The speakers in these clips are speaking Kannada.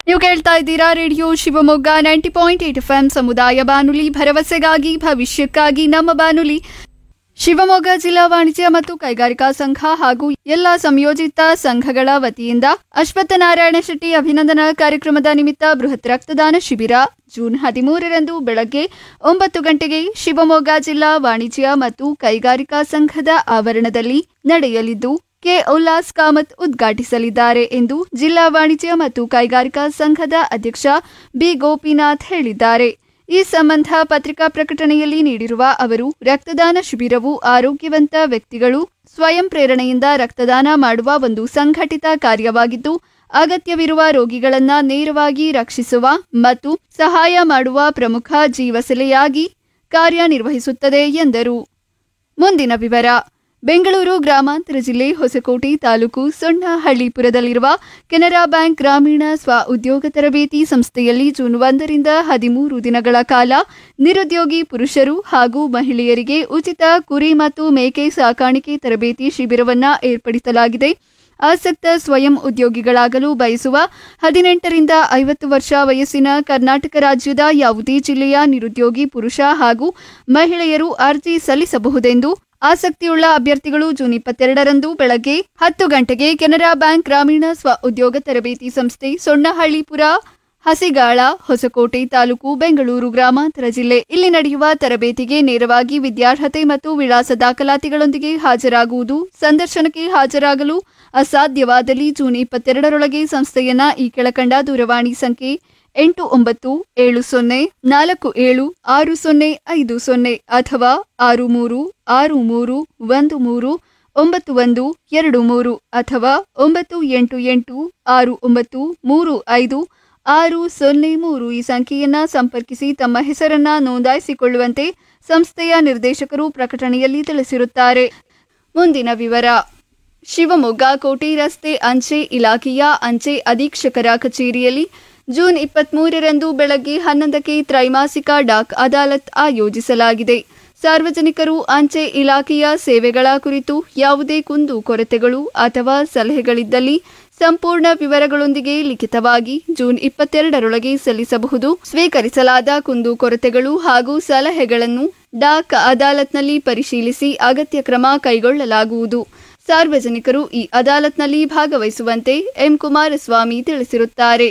ನೀವು ಕೇಳ್ತಾ ಇದ್ದೀರಾ radio Shivamogga ninety point eight F M ಸಮುದಾಯ ಬಾನುಲಿ ಭರವಸೆಗಾಗಿ ಭವಿಷ್ಯಕ್ಕಾಗಿ ನಮ್ಮ ಬಾನುಲಿ ಶಿವಮೊಗ್ಗ ಜಿಲ್ಲಾ ವಾಣಿಜ್ಯ ಮತ್ತು ಕೈಗಾರಿಕಾ ಸಂಘ ಹಾಗೂ ಎಲ್ಲ ಸಂಯೋಜಿತ ಸಂಘಗಳ ವತಿಯಿಂದ ಅಶ್ವತ್ಥನಾರಾಯಣ ಶೆಟ್ಟಿ ಅಭಿನಂದನಾ ಕಾರ್ಯಕ್ರಮದ ನಿಮಿತ್ತ ಬೃಹತ್ ರಕ್ತದಾನ ಶಿಬಿರ ಜೂನ್ ಹದಿಮೂರರಂದು ಬೆಳಗ್ಗೆ ಒಂಬತ್ತು ಗಂಟೆಗೆ ಶಿವಮೊಗ್ಗ ಜಿಲ್ಲಾ ವಾಣಿಜ್ಯ ಮತ್ತು ಕೈಗಾರಿಕಾ ಸಂಘದ ಆವರಣದಲ್ಲಿ ನಡೆಯಲಿದ್ದು ಕೆ ಉಲ್ಲಾಸ್ ಕಾಮತ್ ಉದ್ಘಾಟಿಸಲಿದ್ದಾರೆ ಎಂದು ಜಿಲ್ಲಾ ವಾಣಿಜ್ಯ ಮತ್ತು ಕೈಗಾರಿಕಾ ಸಂಘದ ಅಧ್ಯಕ್ಷ ಬಿ ಗೋಪಿನಾಥ್ ಹೇಳಿದ್ದಾರೆ ಈ ಸಂಬಂಧ ಪತ್ರಿಕಾ ಪ್ರಕಟಣೆಯಲ್ಲಿ ನೀಡಿರುವ ಅವರು ರಕ್ತದಾನ ಶಿಬಿರವು ಆರೋಗ್ಯವಂತ ವ್ಯಕ್ತಿಗಳು ಸ್ವಯಂ ಪ್ರೇರಣೆಯಿಂದ ರಕ್ತದಾನ ಮಾಡುವ ಒಂದು ಸಂಘಟಿತ ಕಾರ್ಯವಾಗಿದ್ದು ಅಗತ್ಯವಿರುವ ರೋಗಿಗಳನ್ನ ನೇರವಾಗಿ ರಕ್ಷಿಸುವ ಮತ್ತು ಸಹಾಯ ಮಾಡುವ ಪ್ರಮುಖ ಜೀವಸೆಲೆಯಾಗಿ ಕಾರ್ಯನಿರ್ವಹಿಸುತ್ತದೆ ಎಂದರು ಮುಂದಿನ ವಿವರ ಬೆಂಗಳೂರು ಗ್ರಾಮಾಂತರ ಜಿಲ್ಲೆ ಹೊಸಕೋಟೆ ತಾಲೂಕು ಸೊಣ್ಣಹಳ್ಳಿಪುರದಲ್ಲಿರುವ ಕೆನರಾ ಬ್ಯಾಂಕ್ ಗ್ರಾಮೀಣ ಸ್ವ ಉದ್ಯೋಗ ತರಬೇತಿ ಸಂಸ್ಥೆಯಲ್ಲಿ ಜೂನ್ ಒಂದರಿಂದ ಹದಿಮೂರು ದಿನಗಳ ಕಾಲ ನಿರುದ್ಯೋಗಿ ಪುರುಷರು ಹಾಗೂ ಮಹಿಳೆಯರಿಗೆ ಉಚಿತ ಕುರಿ ಮತ್ತು ಮೇಕೆ ಸಾಕಾಣಿಕೆ ತರಬೇತಿ ಶಿಬಿರವನ್ನು ಏರ್ಪಡಿಸಲಾಗಿದೆ ಆಸಕ್ತ ಸ್ವಯಂ ಉದ್ಯೋಗಿಗಳಾಗಲು ಬಯಸುವ ಹದಿನೆಂಟರಿಂದ ಐವತ್ತು ವರ್ಷ ವಯಸ್ಸಿನ ಕರ್ನಾಟಕ ರಾಜ್ಯದ ಯಾವುದೇ ಜಿಲ್ಲೆಯ ನಿರುದ್ಯೋಗಿ ಪುರುಷ ಹಾಗೂ ಮಹಿಳೆಯರು ಅರ್ಜಿ ಸಲ್ಲಿಸಬಹುದೆಂದು ಆಸಕ್ತಿಯುಳ್ಳ ಅಭ್ಯರ್ಥಿಗಳು ಜೂನ್ ಇಪ್ಪತ್ತೆರಡರಂದು ಬೆಳಗ್ಗೆ ಹತ್ತು ಗಂಟೆಗೆ ಕೆನರಾ ಬ್ಯಾಂಕ್ ಗ್ರಾಮೀಣ ಸ್ವ ಉದ್ಯೋಗ ತರಬೇತಿ ಸಂಸ್ಥೆ ಸೊಣ್ಣಹಳ್ಳಿಪುರ ಹಸಿಗಾಳ ಹೊಸಕೋಟೆ ತಾಲೂಕು ಬೆಂಗಳೂರು ಗ್ರಾಮಾಂತರ ಜಿಲ್ಲೆ ಇಲ್ಲಿ ನಡೆಯುವ ತರಬೇತಿಗೆ ನೇರವಾಗಿ ವಿದ್ಯಾರ್ಹತೆ ಮತ್ತು ವಿಳಾಸ ದಾಖಲಾತಿಗಳೊಂದಿಗೆ ಹಾಜರಾಗುವುದು ಸಂದರ್ಶನಕ್ಕೆ ಹಾಜರಾಗಲು ಅಸಾಧ್ಯವಾದಲ್ಲಿ ಜೂನ್ ಇಪ್ಪತ್ತೆರಡರೊಳಗೆ ಸಂಸ್ಥೆಯನ್ನ ಈ ಕೆಳಕಂಡ ದೂರವಾಣಿ ಸಂಖ್ಯೆ ಎಂಟು ಒಂಬತ್ತು ಏಳು ಸೊನ್ನೆ ನಾಲ್ಕು ಏಳು ಆರು ಸೊನ್ನೆ ಐದು ಸೊನ್ನೆ ಅಥವಾ ಆರು ಮೂರು ಆರು ಮೂರು ಒಂದು ಮೂರು ಒಂಬತ್ತು ಒಂದು ಎರಡು ಮೂರು ಅಥವಾ ಒಂಬತ್ತು ಎಂಟು ಎಂಟು ಆರು ಒಂಬತ್ತು ಮೂರು ಐದು ಆರು ಸೊನ್ನೆ ಮೂರು ಈ ಸಂಖ್ಯೆಯನ್ನ ಸಂಪರ್ಕಿಸಿ ತಮ್ಮ ಹೆಸರನ್ನ ನೋಂದಾಯಿಸಿಕೊಳ್ಳುವಂತೆ ಸಂಸ್ಥೆಯ ನಿರ್ದೇಶಕರು ಪ್ರಕಟಣೆಯಲ್ಲಿ ತಿಳಿಸಿರುತ್ತಾರೆ ಮುಂದಿನ ವಿವರ ಶಿವಮೊಗ್ಗ ಕೋಟೆ ರಸ್ತೆ ಅಂಚೆ ಇಲಾಖೆಯ ಅಂಚೆ ಅಧೀಕ್ಷಕರ ಕಚೇರಿಯಲ್ಲಿ ಜೂನ್ ಇಪ್ಪತ್ಮೂರರಂದು ಬೆಳಗ್ಗೆ ಹನ್ನೊಂದಕ್ಕೆ ತ್ರೈಮಾಸಿಕ ಡಾಕ್ ಅದಾಲತ್ ಆಯೋಜಿಸಲಾಗಿದೆ ಸಾರ್ವಜನಿಕರು ಅಂಚೆ ಇಲಾಖೆಯ ಸೇವೆಗಳ ಕುರಿತು ಯಾವುದೇ ಕುಂದು ಕೊರತೆಗಳು ಅಥವಾ ಸಲಹೆಗಳಿದ್ದಲ್ಲಿ ಸಂಪೂರ್ಣ ವಿವರಗಳೊಂದಿಗೆ ಲಿಖಿತವಾಗಿ ಜೂನ್ ಇಪ್ಪತ್ತೆರಡರೊಳಗೆ ಸಲ್ಲಿಸಬಹುದು ಸ್ವೀಕರಿಸಲಾದ ಕುಂದು ಕೊರತೆಗಳು ಹಾಗೂ ಸಲಹೆಗಳನ್ನು ಡಾಕ್ ಅದಾಲತ್ನಲ್ಲಿ ಪರಿಶೀಲಿಸಿ ಅಗತ್ಯ ಕ್ರಮ ಕೈಗೊಳ್ಳಲಾಗುವುದು ಸಾರ್ವಜನಿಕರು ಈ ಅದಾಲತ್ನಲ್ಲಿ ಭಾಗವಹಿಸುವಂತೆ ಎಂ ಕುಮಾರಸ್ವಾಮಿ ತಿಳಿಸಿರುತ್ತಾರೆ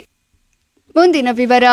ಮುಂದಿನ ವಿವರ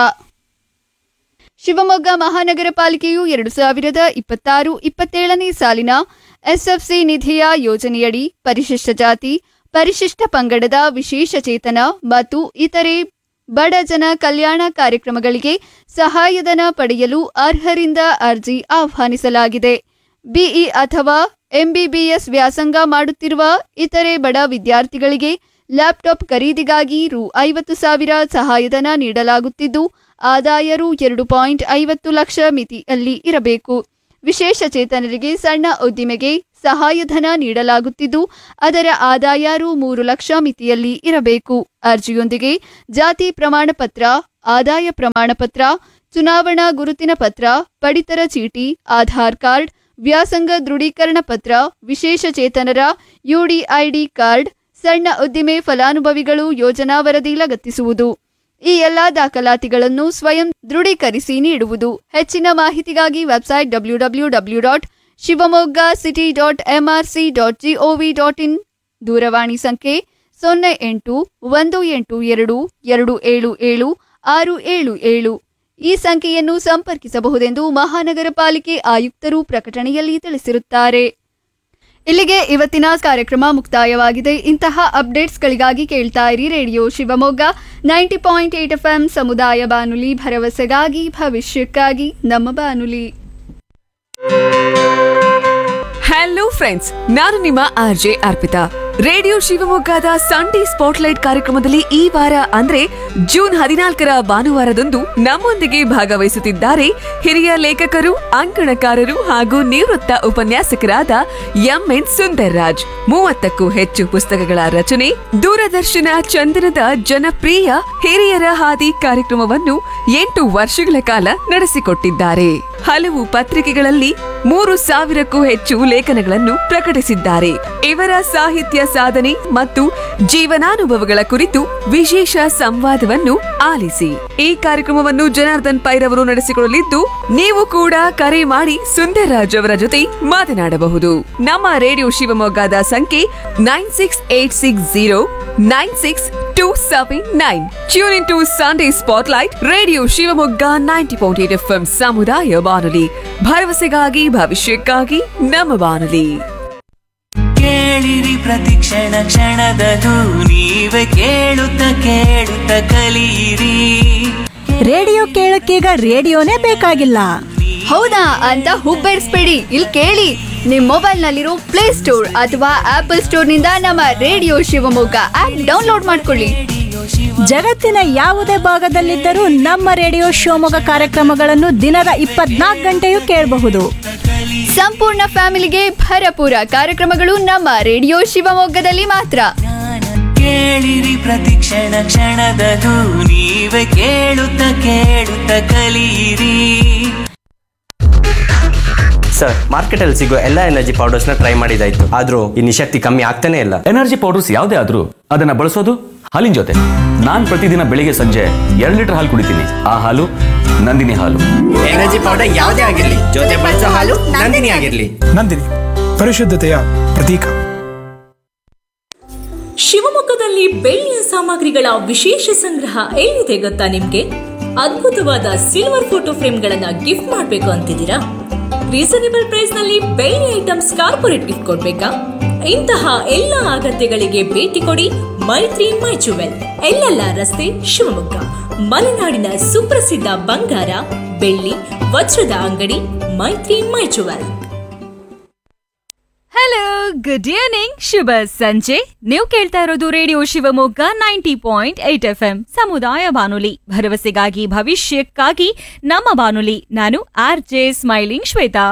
ಶಿವಮೊಗ್ಗ ಮಹಾನಗರ ಪಾಲಿಕೆಯು ಎರಡು ಸಾವಿರದ ಇಪ್ಪತ್ತಾರು ಇಪ್ಪತ್ತೇಳನೇ ಸಾಲಿನ ಎಸ್ಎಫ್ಸಿ ನಿಧಿಯ ಯೋಜನೆಯಡಿ ಪರಿಶಿಷ್ಟ ಜಾತಿ ಪರಿಶಿಷ್ಟ ಪಂಗಡದ ವಿಶೇಷ ಚೇತನ ಮತ್ತು ಇತರೆ ಬಡ ಜನ ಕಲ್ಯಾಣ ಕಾರ್ಯಕ್ರಮಗಳಿಗೆ ಸಹಾಯಧನ ಪಡೆಯಲು ಅರ್ಹರಿಂದ ಅರ್ಜಿ ಆಹ್ವಾನಿಸಲಾಗಿದೆ ಬಿಇ ಅಥವಾ ಎಂಬಿಬಿಎಸ್ ವ್ಯಾಸಂಗ ಮಾಡುತ್ತಿರುವ ಇತರೆ ಬಡ ವಿದ್ಯಾರ್ಥಿಗಳಿಗೆ ಲ್ಯಾಪ್ಟಾಪ್ ಖರೀದಿಗಾಗಿ ರು ಐವತ್ತು ಸಾವಿರ ಸಹಾಯಧನ ನೀಡಲಾಗುತ್ತಿದ್ದು ಆದಾಯ ರು ಎರಡು ಪಾಯಿಂಟ್ ಐವತ್ತು ಲಕ್ಷ ಮಿತಿಯಲ್ಲಿ ಇರಬೇಕು ವಿಶೇಷ ಚೇತನರಿಗೆ ಸಣ್ಣ ಉದ್ದಿಮೆಗೆ ಸಹಾಯಧನ ನೀಡಲಾಗುತ್ತಿದ್ದು ಅದರ ಆದಾಯ ರು ಮೂರು ಲಕ್ಷ ಮಿತಿಯಲ್ಲಿ ಇರಬೇಕು ಅರ್ಜಿಯೊಂದಿಗೆ ಜಾತಿ ಪ್ರಮಾಣ ಪತ್ರ ಆದಾಯ ಪ್ರಮಾಣ ಪತ್ರ ಚುನಾವಣಾ ಗುರುತಿನ ಪತ್ರ ಪಡಿತರ ಚೀಟಿ ಆಧಾರ್ ಕಾರ್ಡ್ ವ್ಯಾಸಂಗ ದೃಢೀಕರಣ ಪತ್ರ ವಿಶೇಷ ಚೇತನರ ಯುಡಿಐಡಿ ಕಾರ್ಡ್ ಸಣ್ಣ ಉದ್ದಿಮೆ ಫಲಾನುಭವಿಗಳು ಯೋಜನಾ ವರದಿ ಲಗತ್ತಿಸುವುದು ಈ ಎಲ್ಲಾ ದಾಖಲಾತಿಗಳನ್ನು ಸ್ವಯಂ ದೃಢೀಕರಿಸಿ ನೀಡುವುದು ಹೆಚ್ಚಿನ ಮಾಹಿತಿಗಾಗಿ website W W W dot Shivamogga city dot MRC dot GOV dot in ದೂರವಾಣಿ ಸಂಖ್ಯೆ ಸೊನ್ನೆ ಎಂಟು ಒಂದು ಎಂಟು ಎರಡು ಎರಡು ಏಳು ಏಳು ಆರು ಏಳು ಏಳು ಈ ಸಂಖ್ಯೆಯನ್ನು ಸಂಪರ್ಕಿಸಬಹುದೆಂದು ಮಹಾನಗರ ಪಾಲಿಕೆ ಆಯುಕ್ತರು ಪ್ರಕಟಣೆಯಲ್ಲಿ ತಿಳಿಸಿರುತ್ತಾರೆ ಇಲ್ಲಿಗೆ ಇವತ್ತಿನ ಕಾರ್ಯಕ್ರಮ ಮುಕ್ತಾಯವಾಗಿದೆ ಇಂತಹ ಅಪ್ಡೇಟ್ಸ್ಗಳಿಗಾಗಿ ಕೇಳ್ತಾ ಇರಿ radio Shivamogga ninety point eight F M ಸಮುದಾಯ ಬಾನುಲಿ ಭರವಸೆಗಾಗಿ ಭವಿಷ್ಯಕ್ಕಾಗಿ ನಮ್ಮ ಬಾನುಲಿ ಹಲೋ ಫ್ರೆಂಡ್ಸ್ ನಾನು ನಿಮ್ಮ ಆರ್ ಜೆ ಅರ್ಪಿತಾ ರೇಡಿಯೋ ಶಿವಮೊಗ್ಗದ ಸಂಡೇ ಸ್ಪಾಟ್ಲೈಟ್ ಕಾರ್ಯಕ್ರಮದಲ್ಲಿ ಈ ವಾರ ಅಂದ್ರೆ ಜೂನ್ ಹದಿನಾಲ್ಕರ ಭಾನುವಾರದಂದು ನಮ್ಮೊಂದಿಗೆ ಭಾಗವಹಿಸುತ್ತಿದ್ದಾರೆ ಹಿರಿಯ ಲೇಖಕರು ಅಂಕಣಕಾರರು ಹಾಗೂ ನಿವೃತ್ತ ಉಪನ್ಯಾಸಕರಾದ ಎಂ ಎನ್ ಸುಂದರ್ ರಾಜ್ ಮೂವತ್ತಕ್ಕೂ ಹೆಚ್ಚು ಪುಸ್ತಕಗಳ ರಚನೆ ದೂರದರ್ಶನ ಚಂದನದ ಜನಪ್ರಿಯ ಹಿರಿಯರ ಹಾದಿ ಕಾರ್ಯಕ್ರಮವನ್ನು ಎಂಟು ವರ್ಷಗಳ ಕಾಲ ನಡೆಸಿಕೊಟ್ಟಿದ್ದಾರೆ ಹಲವು ಪತ್ರಿಕೆಗಳಲ್ಲಿ ಮೂರು ಸಾವಿರಕ್ಕೂ ಹೆಚ್ಚು ಲೇಖನಗಳನ್ನು ಪ್ರಕಟಿಸಿದ್ದಾರೆ ಇವರ ಸಾಹಿತ್ಯ ಸಾಧನೆ ಮತ್ತು ಜೀವನಾನುಭವಗಳ ಕುರಿತು ವಿಶೇಷ ಸಂವಾದವನ್ನು ಆಲಿಸಿ ಈ ಕಾರ್ಯಕ್ರಮವನ್ನು ಜನಾರ್ದನ್ ಪೈರವರು ನಡೆಸಿಕೊಳ್ಳಲಿದ್ದು ನೀವು ಕೂಡ ಕರೆ ಮಾಡಿ ಸುಂದರ್ರಾಜ್ ಅವರ ಜೊತೆ ಮಾತನಾಡಬಹುದು ನಮ್ಮ ರೇಡಿಯೋ ಶಿವಮೊಗ್ಗದ ಸಂಖ್ಯೆ nine six eight six zero nine six two seven nine tune in to Sunday spotlight radio Shivamogga ninety point eight F ಸಮುದಾಯ ಬಾನುಲಿ ಭರವಸೆಗಾಗಿ ಭವಿಷ್ಯಕ್ಕಾಗಿ ನಮ್ಮ ಬಾನುಲಿ ಕೇಳಿರಿ ಪ್ರತಿಕ್ಷಣ ಕ್ಷಣದದು ನೀವೇ ಕೇಳುತ್ತ ಕೇಳುತ್ತ ಕಲಿಯಿರಿ ರೇಡಿಯೋ ಕೇಳಕ್ಕೀಗ ರೇಡಿಯೋನೇ ಬೇಕಾಗಿಲ್ಲ ಹೌದಾ ಅಂತ ಹುಬ್ಬೇರಿಸ್ಬೇಡಿ ಇಲ್ಲಿ ಕೇಳಿ ನಿಮ್ಮ ಮೊಬೈಲ್ನಲ್ಲಿರೋ ಪ್ಲೇ ಸ್ಟೋರ್ ಅಥವಾ ಆಪಲ್ ಸ್ಟೋರ್ನಿಂದ ನಮ್ಮ ರೇಡಿಯೋ ಶಿವಮೊಗ್ಗ ಆಪ್ ಡೌನ್ಲೋಡ್ ಮಾಡ್ಕೊಳ್ಳಿ ಜಗತ್ತಿನ ಯಾವುದೇ ಭಾಗದಲ್ಲಿದ್ದರೂ ನಮ್ಮ ರೇಡಿಯೋ ಶಿವಮೊಗ್ಗ ಕಾರ್ಯಕ್ರಮಗಳನ್ನು ದಿನದ ಇಪ್ಪತ್ನಾಲ್ಕು ಗಂಟೆಯೂ ಕೇಳಬಹುದು ಸಂಪೂರ್ಣ ಫ್ಯಾಮಿಲಿಗೆ ಭರಪೂರ ಕಾರ್ಯಕ್ರಮಗಳು ನಮ್ಮ ರೇಡಿಯೋ ಶಿವಮೊಗ್ಗದಲ್ಲಿ ಮಾತ್ರ ಕೇಳಿರಿ ಪ್ರತಿಕ್ಷಣ ಕ್ಷಣದದು ನೀವೇ ಕೇಳುತ್ತ ಕೇಳುತ್ತ ಕಲಿಯಿರಿ ಸರ್ ಮಾರ್ಕೆಟಲ್ಲಿ ಸಿಗೋ ಎಲ್ಲ ಎನರ್ಜಿ ಪೌಡರ್ಸ್ನ ಟ್ರೈ ಮಾಡಿದಾಯ್ತು ಆದ್ರೂ ಈ ನಿಶಕ್ತಿ ಕಮ್ಮಿ ಆಗ್ತಾನೆ ಇಲ್ಲ ಎನರ್ಜಿ ಪೌಡರ್ಸ್ ಯಾವುದೇ ಆದ್ರೂ ಅದನ್ನ ಬಳಸೋದು ಹಾಲಿನ ಜೊತೆ ನಾನ್ ಪ್ರತಿದಿನ ಬೆಳಿಗ್ಗೆ ಸಂಜೆ ಎರಡು ಲೀಟರ್ ಹಾಲು ಕುಡಿತೀನಿ ಆ ಹಾಲು ನಂದಿನಿ ಹಾಲು ಎನರ್ಜಿ ಪೌಡರ್ ಯಾವುದೇ ಆಗಿರ್ಲಿ ಜೊತೆ ಬಳಸೋ ಹಾಲು ನಂದಿನಿ ಆಗಿರ್ಲಿ ನಂದಿನಿ ಪರಿಶುದ್ಧತೆಯ ಪ್ರತೀಕ ಶಿವಮೊಗ್ಗದಲ್ಲಿ ಬೆಳ್ಳಿಯ ಸಾಮಗ್ರಿಗಳ ವಿಶೇಷ ಸಂಗ್ರಹ ಎಲ್ಲಿದೆ ಗೊತ್ತಾ ನಿಮ್ಗೆ ಅದ್ಭುತವಾದ ಸಿಲ್ವರ್ ಫೋಟೋ ಫ್ರೇಮ್ಗಳನ್ನ ಗಿಫ್ಟ್ ಮಾಡ್ಬೇಕು ಅಂತಿದ್ದೀರಾ ರೀಸನೇಬಲ್ ಪ್ರೈಸ್ ನಲ್ಲಿ ಬೆಳ್ಳಿ ಐಟಮ್ಸ್ ಕಾರ್ಪೊರೇಟ್ ಗಿಫ್ಟ್ ಕೊಡ್ಬೇಕಾ ಇಂತಹ ಎಲ್ಲ ಅಗತ್ಯಗಳಿಗೆ ಭೇಟಿ ಕೊಡಿ ಮೈತ್ರಿ ಮೈ ಜುವೆಲ್ ಎಲ್ಲೆಲ್ಲ ರಸ್ತೆ ಶಿವಮೊಗ್ಗ ಮಲೆನಾಡಿನ ಸುಪ್ರಸಿದ್ಧ ಬಂಗಾರ ಬೆಳ್ಳಿ ವಜ್ರದ ಅಂಗಡಿ Maitri my jewel hello good evening ಶುಭ ಸಂಜೆ ನೀವು ಕೇಳ್ತಾ ಇರೋದು radio Shivamogga ninety point eight F M ಸಮುದಾಯ ಬಾನುಲಿ ಭರವಸೆಗಾಗಿ ಭವಿಷ್ಯಕ್ಕಾಗಿ ನಮ್ಮ ಬಾನುಲಿ ನಾನು ಆರ್ ಜೆ ಸ್ಮೈಲಿಂಗ್ ಶ್ವೇತಾ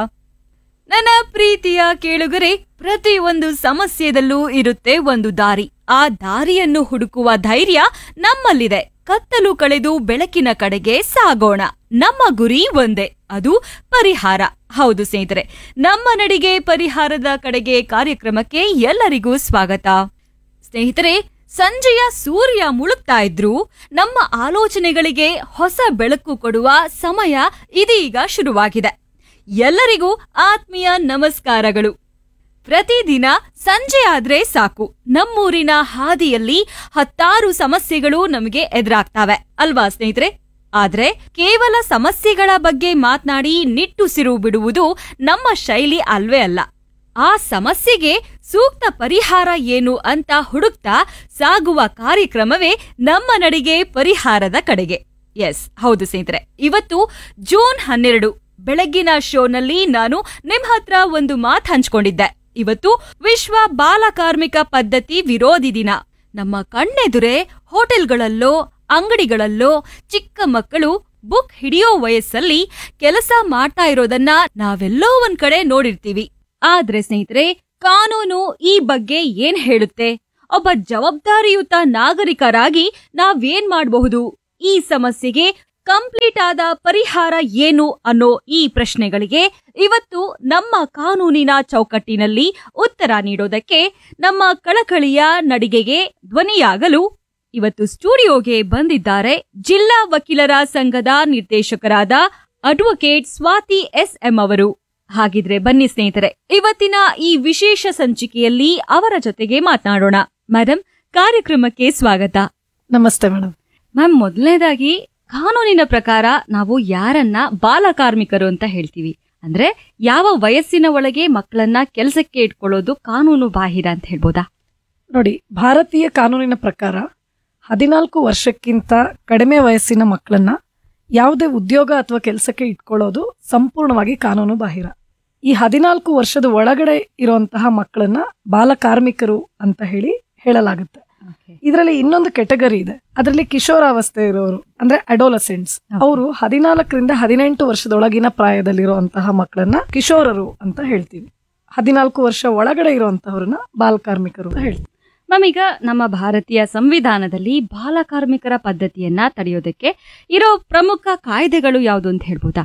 ನನ್ನ ಪ್ರೀತಿಯ ಕೇಳುಗರೆ ಪ್ರತಿ ಒಂದು ಸಮಸ್ಯೆದಲ್ಲೂ ಇರುತ್ತೆ ಒಂದು ದಾರಿ ಆ ದಾರಿಯನ್ನು ಹುಡುಕುವ ಧೈರ್ಯ ನಮ್ಮಲ್ಲಿದೆ ಕತ್ತಲು ಕಳೆದು ಬೆಳಕಿನ ಕಡೆಗೆ ಸಾಗೋಣ ನಮ್ಮ ಗುರಿ ಒಂದೇ ಅದು ಪರಿಹಾರ ಹೌದು ಸ್ನೇಹಿತರೆ ನಮ್ಮ ನಡಿಗೆ ಪರಿಹಾರದ ಕಡೆಗೆ ಕಾರ್ಯಕ್ರಮಕ್ಕೆ ಎಲ್ಲರಿಗೂ ಸ್ವಾಗತ ಸ್ನೇಹಿತರೆ ಸಂಜೆಯ ಸೂರ್ಯ ಮುಳುಗ್ತಾ ಇದ್ರು ನಮ್ಮ ಆಲೋಚನೆಗಳಿಗೆ ಹೊಸ ಬೆಳಕು ಕೊಡುವ ಸಮಯ ಇದೀಗ ಶುರುವಾಗಿದೆ ಎಲ್ಲರಿಗೂ ಆತ್ಮೀಯ ನಮಸ್ಕಾರಗಳು ಪ್ರತಿದಿನ ಸಂಜೆ ಆದ್ರೆ ಸಾಕು ನಮ್ಮೂರಿನ ಹಾದಿಯಲ್ಲಿ ಹತ್ತಾರು ಸಮಸ್ಯೆಗಳು ನಮಗೆ ಎದುರಾಗ್ತವೆ ಅಲ್ವಾ ಸ್ನೇಹಿತರೆ ಆದ್ರೆ ಕೇವಲ ಸಮಸ್ಯೆಗಳ ಬಗ್ಗೆ ಮಾತನಾಡಿ ನಿಟ್ಟುಸಿರು ಬಿಡುವುದು ನಮ್ಮ ಶೈಲಿ ಅಲ್ವೇ ಅಲ್ಲ ಆ ಸಮಸ್ಯೆಗೆ ಸೂಕ್ತ ಪರಿಹಾರ ಏನು ಅಂತ ಹುಡುಕ್ತಾ ಸಾಗುವ ಕಾರ್ಯಕ್ರಮವೇ ನಮ್ಮ ನಡಿಗೆ ಪರಿಹಾರದ ಕಡೆಗೆ ಎಸ್ ಹೌದು ಸ್ನೇಹಿತರೆ ಇವತ್ತು ಜೂನ್ ಹನ್ನೆರಡು ಬೆಳಗ್ಗಿನ ಶೋನಲ್ಲಿ ನಾನು ನಿಮ್ ಹತ್ರ ಒಂದು ಮಾತು ಹಂಚ್ಕೊಂಡಿದ್ದೆ ಇವತ್ತು ವಿಶ್ವ ಬಾಲ ಕಾರ್ಮಿಕ ಪದ್ಧತಿ ವಿರೋಧಿ ದಿನ ನಮ್ಮ ಕಣ್ಣೆದುರೇ ಹೋಟೆಲ್ಗಳಲ್ಲೋ ಅಂಗಡಿಗಳಲ್ಲೋ ಚಿಕ್ಕ ಮಕ್ಕಳು ಬುಕ್ ಹಿಡಿಯೋ ವಯಸ್ಸಲ್ಲಿ ಕೆಲಸ ಮಾಡ್ತಾ ಇರೋದನ್ನ ನಾವೆಲ್ಲೋ ಒಂದ್ ಕಡೆ ನೋಡಿರ್ತೀವಿ ಆದ್ರೆ ಸ್ನೇಹಿತರೆ ಕಾನೂನು ಈ ಬಗ್ಗೆ ಏನ್ ಹೇಳುತ್ತೆ ಒಬ್ಬ ಜವಾಬ್ದಾರಿಯುತ ನಾಗರಿಕರಾಗಿ ನಾವೇನ್ ಮಾಡಬಹುದು ಈ ಸಮಸ್ಯೆಗೆ ಕಂಪ್ಲೀಟ್ ಆದ ಪರಿಹಾರ ಏನು ಅನ್ನೋ ಈ ಪ್ರಶ್ನೆಗಳಿಗೆ ಇವತ್ತು ನಮ್ಮ ಕಾನೂನಿನ ಚೌಕಟ್ಟಿನಲ್ಲಿ ಉತ್ತರ ನೀಡೋದಕ್ಕೆ ನಮ್ಮ ಕಳಕಳಿಯ ನಡಿಗೆಗೆ ಧ್ವನಿಯಾಗಲು ಇವತ್ತು ಸ್ಟುಡಿಯೋಗೆ ಬಂದಿದ್ದಾರೆ ಜಿಲ್ಲಾ ವಕೀಲರ ಸಂಘದ ನಿರ್ದೇಶಕರಾದ ಅಡ್ವೊಕೇಟ್ ಸ್ವಾತಿ ಎಸ್ ಎಂ ಅವರು ಹಾಗಿದ್ರೆ ಬನ್ನಿ ಸ್ನೇಹಿತರೆ ಇವತ್ತಿನ ಈ ವಿಶೇಷ ಸಂಚಿಕೆಯಲ್ಲಿ ಅವರ ಜೊತೆಗೆ ಮಾತನಾಡೋಣ ಮೇಡಮ್ ಕಾರ್ಯಕ್ರಮಕ್ಕೆ ಸ್ವಾಗತ ನಮಸ್ತೆ ಮೇಡಮ್ ಮ್ಯಾಮ್ ಮೊದಲನೇದಾಗಿ ಕಾನೂನಿನ ಪ್ರಕಾರ ನಾವು ಯಾರನ್ನ ಬಾಲ ಕಾರ್ಮಿಕರು ಅಂತ ಹೇಳ್ತೀವಿ ಅಂದ್ರೆ ಯಾವ ವಯಸ್ಸಿನ ಒಳಗೆ ಮಕ್ಕಳನ್ನ ಕೆಲಸಕ್ಕೆ ಇಟ್ಕೊಳ್ಳೋದು ಕಾನೂನು ಬಾಹಿರ ಅಂತ ಹೇಳ್ಬೋದಾ ನೋಡಿ ಭಾರತೀಯ ಕಾನೂನಿನ ಪ್ರಕಾರ ಹದಿನಾಲ್ಕು ವರ್ಷಕ್ಕಿಂತ ಕಡಿಮೆ ವಯಸ್ಸಿನ ಮಕ್ಕಳನ್ನ ಯಾವುದೇ ಉದ್ಯೋಗ ಅಥವಾ ಕೆಲಸಕ್ಕೆ ಇಟ್ಕೊಳ್ಳೋದು ಸಂಪೂರ್ಣವಾಗಿ ಕಾನೂನು ಬಾಹಿರ ಈ ಹದಿನಾಲ್ಕು ವರ್ಷದ ಒಳಗಡೆ ಇರುವಂತಹ ಮಕ್ಕಳನ್ನ ಬಾಲ ಕಾರ್ಮಿಕರು ಅಂತ ಹೇಳಿ ಹೇಳಲಾಗುತ್ತೆ ಇದರಲ್ಲಿ ಇನ್ನೊಂದು ಕೆಟಗರಿ ಇದೆ ಅದರಲ್ಲಿ ಕಿಶೋರಾವಸ್ಥೆ ಇರೋರು ಅಂದ್ರೆ ಅಡೋಲಸೆಂಟ್ಸ್ ಅವರು ಹದಿನಾಲ್ಕರಿಂದ ಹದಿನೆಂಟು ವರ್ಷದೊಳಗಿನ ಪ್ರಾಯದಲ್ಲಿರುವಂತಹ ಮಕ್ಕಳನ್ನ ಕಿಶೋರರು ಅಂತ ಹೇಳ್ತೀವಿ ಹದಿನಾಲ್ಕು ವರ್ಷ ಒಳಗಡೆ ಇರುವಂತಹವ್ರನ್ನ ಬಾಲ ಕಾರ್ಮಿಕರು ಅಂತ ಹೇಳ್ತೀವಿ ಮ್ಯಾಮ್ ಈಗ ನಮ್ಮ ಭಾರತೀಯ ಸಂವಿಧಾನದಲ್ಲಿ ಬಾಲ ಕಾರ್ಮಿಕರ ಪದ್ಧತಿಯನ್ನ ತಡೆಯೋದಕ್ಕೆ ಇರೋ ಪ್ರಮುಖ ಕಾಯ್ದೆಗಳು ಯಾವುದು ಅಂತ ಹೇಳ್ಬೋದಾ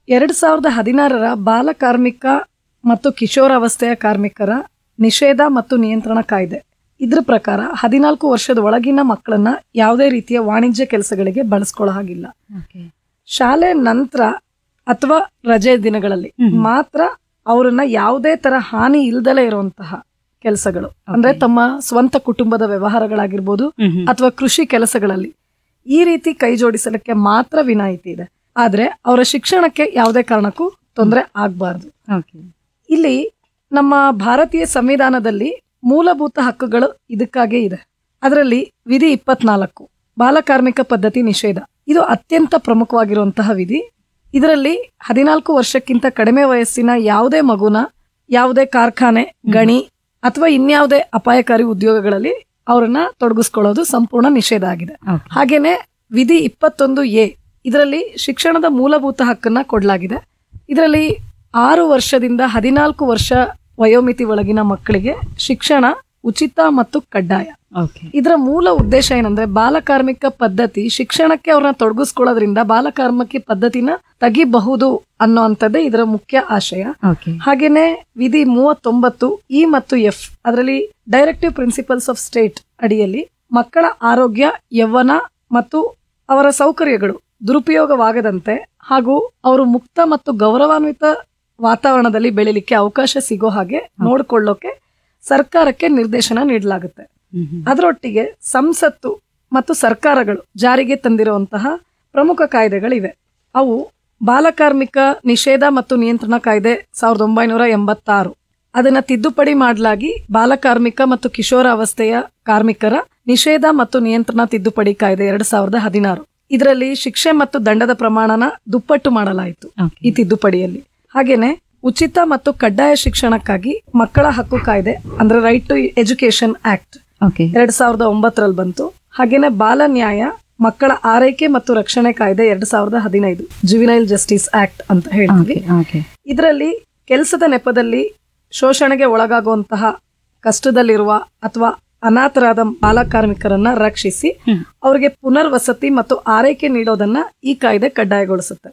ಎರಡ್ ಸಾವಿರದ ಹದಿನಾರರ ಬಾಲ ಕಾರ್ಮಿಕ ಮತ್ತು ಕಿಶೋರಾವಸ್ಥೆಯ ಕಾರ್ಮಿಕರ ನಿಷೇಧ ಮತ್ತು ನಿಯಂತ್ರಣ ಕಾಯ್ದೆ ಇದ್ರ ಪ್ರಕಾರ ಹದಿನಾಲ್ಕು ವರ್ಷದ ಒಳಗಿನ ಮಕ್ಕಳನ್ನ ಯಾವುದೇ ರೀತಿಯ ವಾಣಿಜ್ಯ ಕೆಲಸಗಳಿಗೆ ಬಳಸ್ಕೊಳ್ಳೋ ಹಾಗಿಲ್ಲ ಶಾಲೆ ನಂತರ ಅಥವಾ ರಜೆ ದಿನಗಳಲ್ಲಿ ಮಾತ್ರ ಅವರನ್ನ ಯಾವುದೇ ತರ ಹಾನಿ ಇಲ್ದಲೇ ಇರುವಂತಹ ಕೆಲಸಗಳು ಅಂದ್ರೆ ತಮ್ಮ ಸ್ವಂತ ಕುಟುಂಬದ ವ್ಯವಹಾರಗಳಾಗಿರ್ಬೋದು ಅಥವಾ ಕೃಷಿ ಕೆಲಸಗಳಲ್ಲಿ ಈ ರೀತಿ ಕೈ ಜೋಡಿಸಲಿಕ್ಕೆ ಮಾತ್ರ ವಿನಾಯಿತಿ ಇದೆ ಆದ್ರೆ ಅವರ ಶಿಕ್ಷಣಕ್ಕೆ ಯಾವುದೇ ಕಾರಣಕ್ಕೂ ತೊಂದರೆ ಆಗ್ಬಾರ್ದು ಇಲ್ಲಿ ನಮ್ಮ ಭಾರತೀಯ ಸಂವಿಧಾನದಲ್ಲಿ ಮೂಲಭೂತ ಹಕ್ಕುಗಳು ಇದಕ್ಕಾಗೇ ಇದೆ ಅದರಲ್ಲಿ ವಿಧಿ ಇಪ್ಪತ್ನಾಲ್ಕು ಬಾಲಕಾರ್ಮಿಕ ಪದ್ಧತಿ ನಿಷೇಧ ಇದು ಅತ್ಯಂತ ಪ್ರಮುಖವಾಗಿರುವಂತಹ ವಿಧಿ ಇದರಲ್ಲಿ ಹದಿನಾಲ್ಕು ವರ್ಷಕ್ಕಿಂತ ಕಡಿಮೆ ವಯಸ್ಸಿನ ಯಾವುದೇ ಮಗುನ ಯಾವುದೇ ಕಾರ್ಖಾನೆ ಗಣಿ ಅಥವಾ ಇನ್ಯಾವುದೇ ಅಪಾಯಕಾರಿ ಉದ್ಯೋಗಗಳಲ್ಲಿ ಅವರನ್ನ ತೊಡಗಿಸ್ಕೊಳ್ಳೋದು ಸಂಪೂರ್ಣ ನಿಷೇಧ ಆಗಿದೆ ಹಾಗೇನೆ ವಿಧಿ ಇಪ್ಪತ್ತೊಂದು ಎ ಇದರಲ್ಲಿ ಶಿಕ್ಷಣದ ಮೂಲಭೂತ ಹಕ್ಕನ್ನ ಕೊಡಲಾಗಿದೆ ಇದರಲ್ಲಿ ಆರು ವರ್ಷದಿಂದ ಹದಿನಾಲ್ಕು ವರ್ಷ ವಯೋಮಿತಿ ಒಳಗಿನ ಮಕ್ಕಳಿಗೆ ಶಿಕ್ಷಣ ಉಚಿತ ಮತ್ತು ಕಡ್ಡಾಯ ಇದರ ಮೂಲ ಉದ್ದೇಶ ಏನಂದ್ರೆ ಬಾಲಕಾರ್ಮಿಕ ಪದ್ಧತಿ ಶಿಕ್ಷಣಕ್ಕೆ ಅವ್ರನ್ನ ತೊಡಗಿಸ್ಕೊಳ್ಳೋದ್ರಿಂದ ಬಾಲಕಾರ್ಮಿಕ ಪದ್ಧತಿನ ತೆಗಿಬಹುದು ಅನ್ನೋಂಥದ್ದೇ ಇದರ ಮುಖ್ಯ ಆಶಯ ಹಾಗೇನೆ ವಿಧಿ ಮೂವತ್ತೊಂಬತ್ತು ಇ ಮತ್ತು ಎಫ್ ಅದರಲ್ಲಿ ಡೈರೆಕ್ಟಿವ್ ಪ್ರಿನ್ಸಿಪಲ್ಸ್ ಆಫ್ ಸ್ಟೇಟ್ ಅಡಿಯಲ್ಲಿ ಮಕ್ಕಳ ಆರೋಗ್ಯ ಯೌವನ ಮತ್ತು ಅವರ ಸೌಕರ್ಯಗಳು ದುರುಪಯೋಗವಾಗದಂತೆ ಹಾಗೂ ಅವರು ಮುಕ್ತ ಮತ್ತು ಗೌರವಾನ್ವಿತ ವಾತಾವರಣದಲ್ಲಿ ಬೆಳಿಲಿಕ್ಕೆ ಅವಕಾಶ ಸಿಗೋ ಹಾಗೆ ನೋಡ್ಕೊಳ್ಳೋಕೆ ಸರ್ಕಾರಕ್ಕೆ ನಿರ್ದೇಶನ ನೀಡಲಾಗುತ್ತೆ ಅದರೊಟ್ಟಿಗೆ ಸಂಸತ್ತು ಮತ್ತು ಸರ್ಕಾರಗಳು ಜಾರಿಗೆ ತಂದಿರುವಂತಹ ಪ್ರಮುಖ ಕಾಯ್ದೆಗಳಿವೆ ಅವು ಬಾಲಕಾರ್ಮಿಕ ನಿಷೇಧ ಮತ್ತು ನಿಯಂತ್ರಣ ಕಾಯ್ದೆ ಸಾವಿರದ ಒಂಬೈನೂರ ಎಂಬತ್ತಾರು ಅದನ್ನ ತಿದ್ದುಪಡಿ ಮಾಡಲಾಗಿ ಬಾಲಕಾರ್ಮಿಕ ಮತ್ತು ಕಿಶೋರಾವಸ್ಥೆಯ ಕಾರ್ಮಿಕರ ನಿಷೇಧ ಮತ್ತು ನಿಯಂತ್ರಣ ತಿದ್ದುಪಡಿ ಕಾಯ್ದೆ ಎರಡ್ ಸಾವಿರದ ಹದಿನಾರು ಇದರಲ್ಲಿ ಶಿಕ್ಷೆ ಮತ್ತು ದಂಡದ ಪ್ರಮಾಣನ ದುಪ್ಪಟ್ಟು ಮಾಡಲಾಯಿತು ಈ ತಿದ್ದುಪಡಿಯಲ್ಲಿ ಹಾಗೇನೆ ಉಚಿತ ಮತ್ತು ಕಡ್ಡಾಯ ಶಿಕ್ಷಣಕ್ಕಾಗಿ ಮಕ್ಕಳ ಹಕ್ಕು ಕಾಯ್ದೆ ಅಂದ್ರೆ ರೈಟ್ ಟು ಎಜುಕೇಶನ್ ಆಕ್ಟ್ ಎರಡ್ ಸಾವಿರದ ಒಂಬತ್ತರಲ್ಲಿ ಬಂತು ಹಾಗೇನೆ ಬಾಲ ನ್ಯಾಯ ಮಕ್ಕಳ ಆರೈಕೆ ಮತ್ತು ರಕ್ಷಣೆ ಕಾಯ್ದೆ ಎರಡ್ ಸಾವಿರದ ಹದಿನೈದು ಜುವಿನೈಲ್ ಜಸ್ಟಿಸ್ ಆಕ್ಟ್ ಅಂತ ಹೇಳ್ತೀವಿ ಇದರಲ್ಲಿ ಕೆಲಸದ ನೆಪದಲ್ಲಿ ಶೋಷಣೆಗೆ ಒಳಗಾಗುವಂತಹ ಕಷ್ಟದಲ್ಲಿರುವ ಅಥವಾ ಅನಾಥರಾದ ಬಾಲಕಾರ್ಮಿಕರನ್ನ ರಕ್ಷಿಸಿ ಅವರಿಗೆ ಪುನರ್ವಸತಿ ಮತ್ತು ಆರೈಕೆ ನೀಡೋದನ್ನ ಈ ಕಾಯ್ದೆ ಕಡ್ಡಾಯಗೊಳಿಸುತ್ತೆ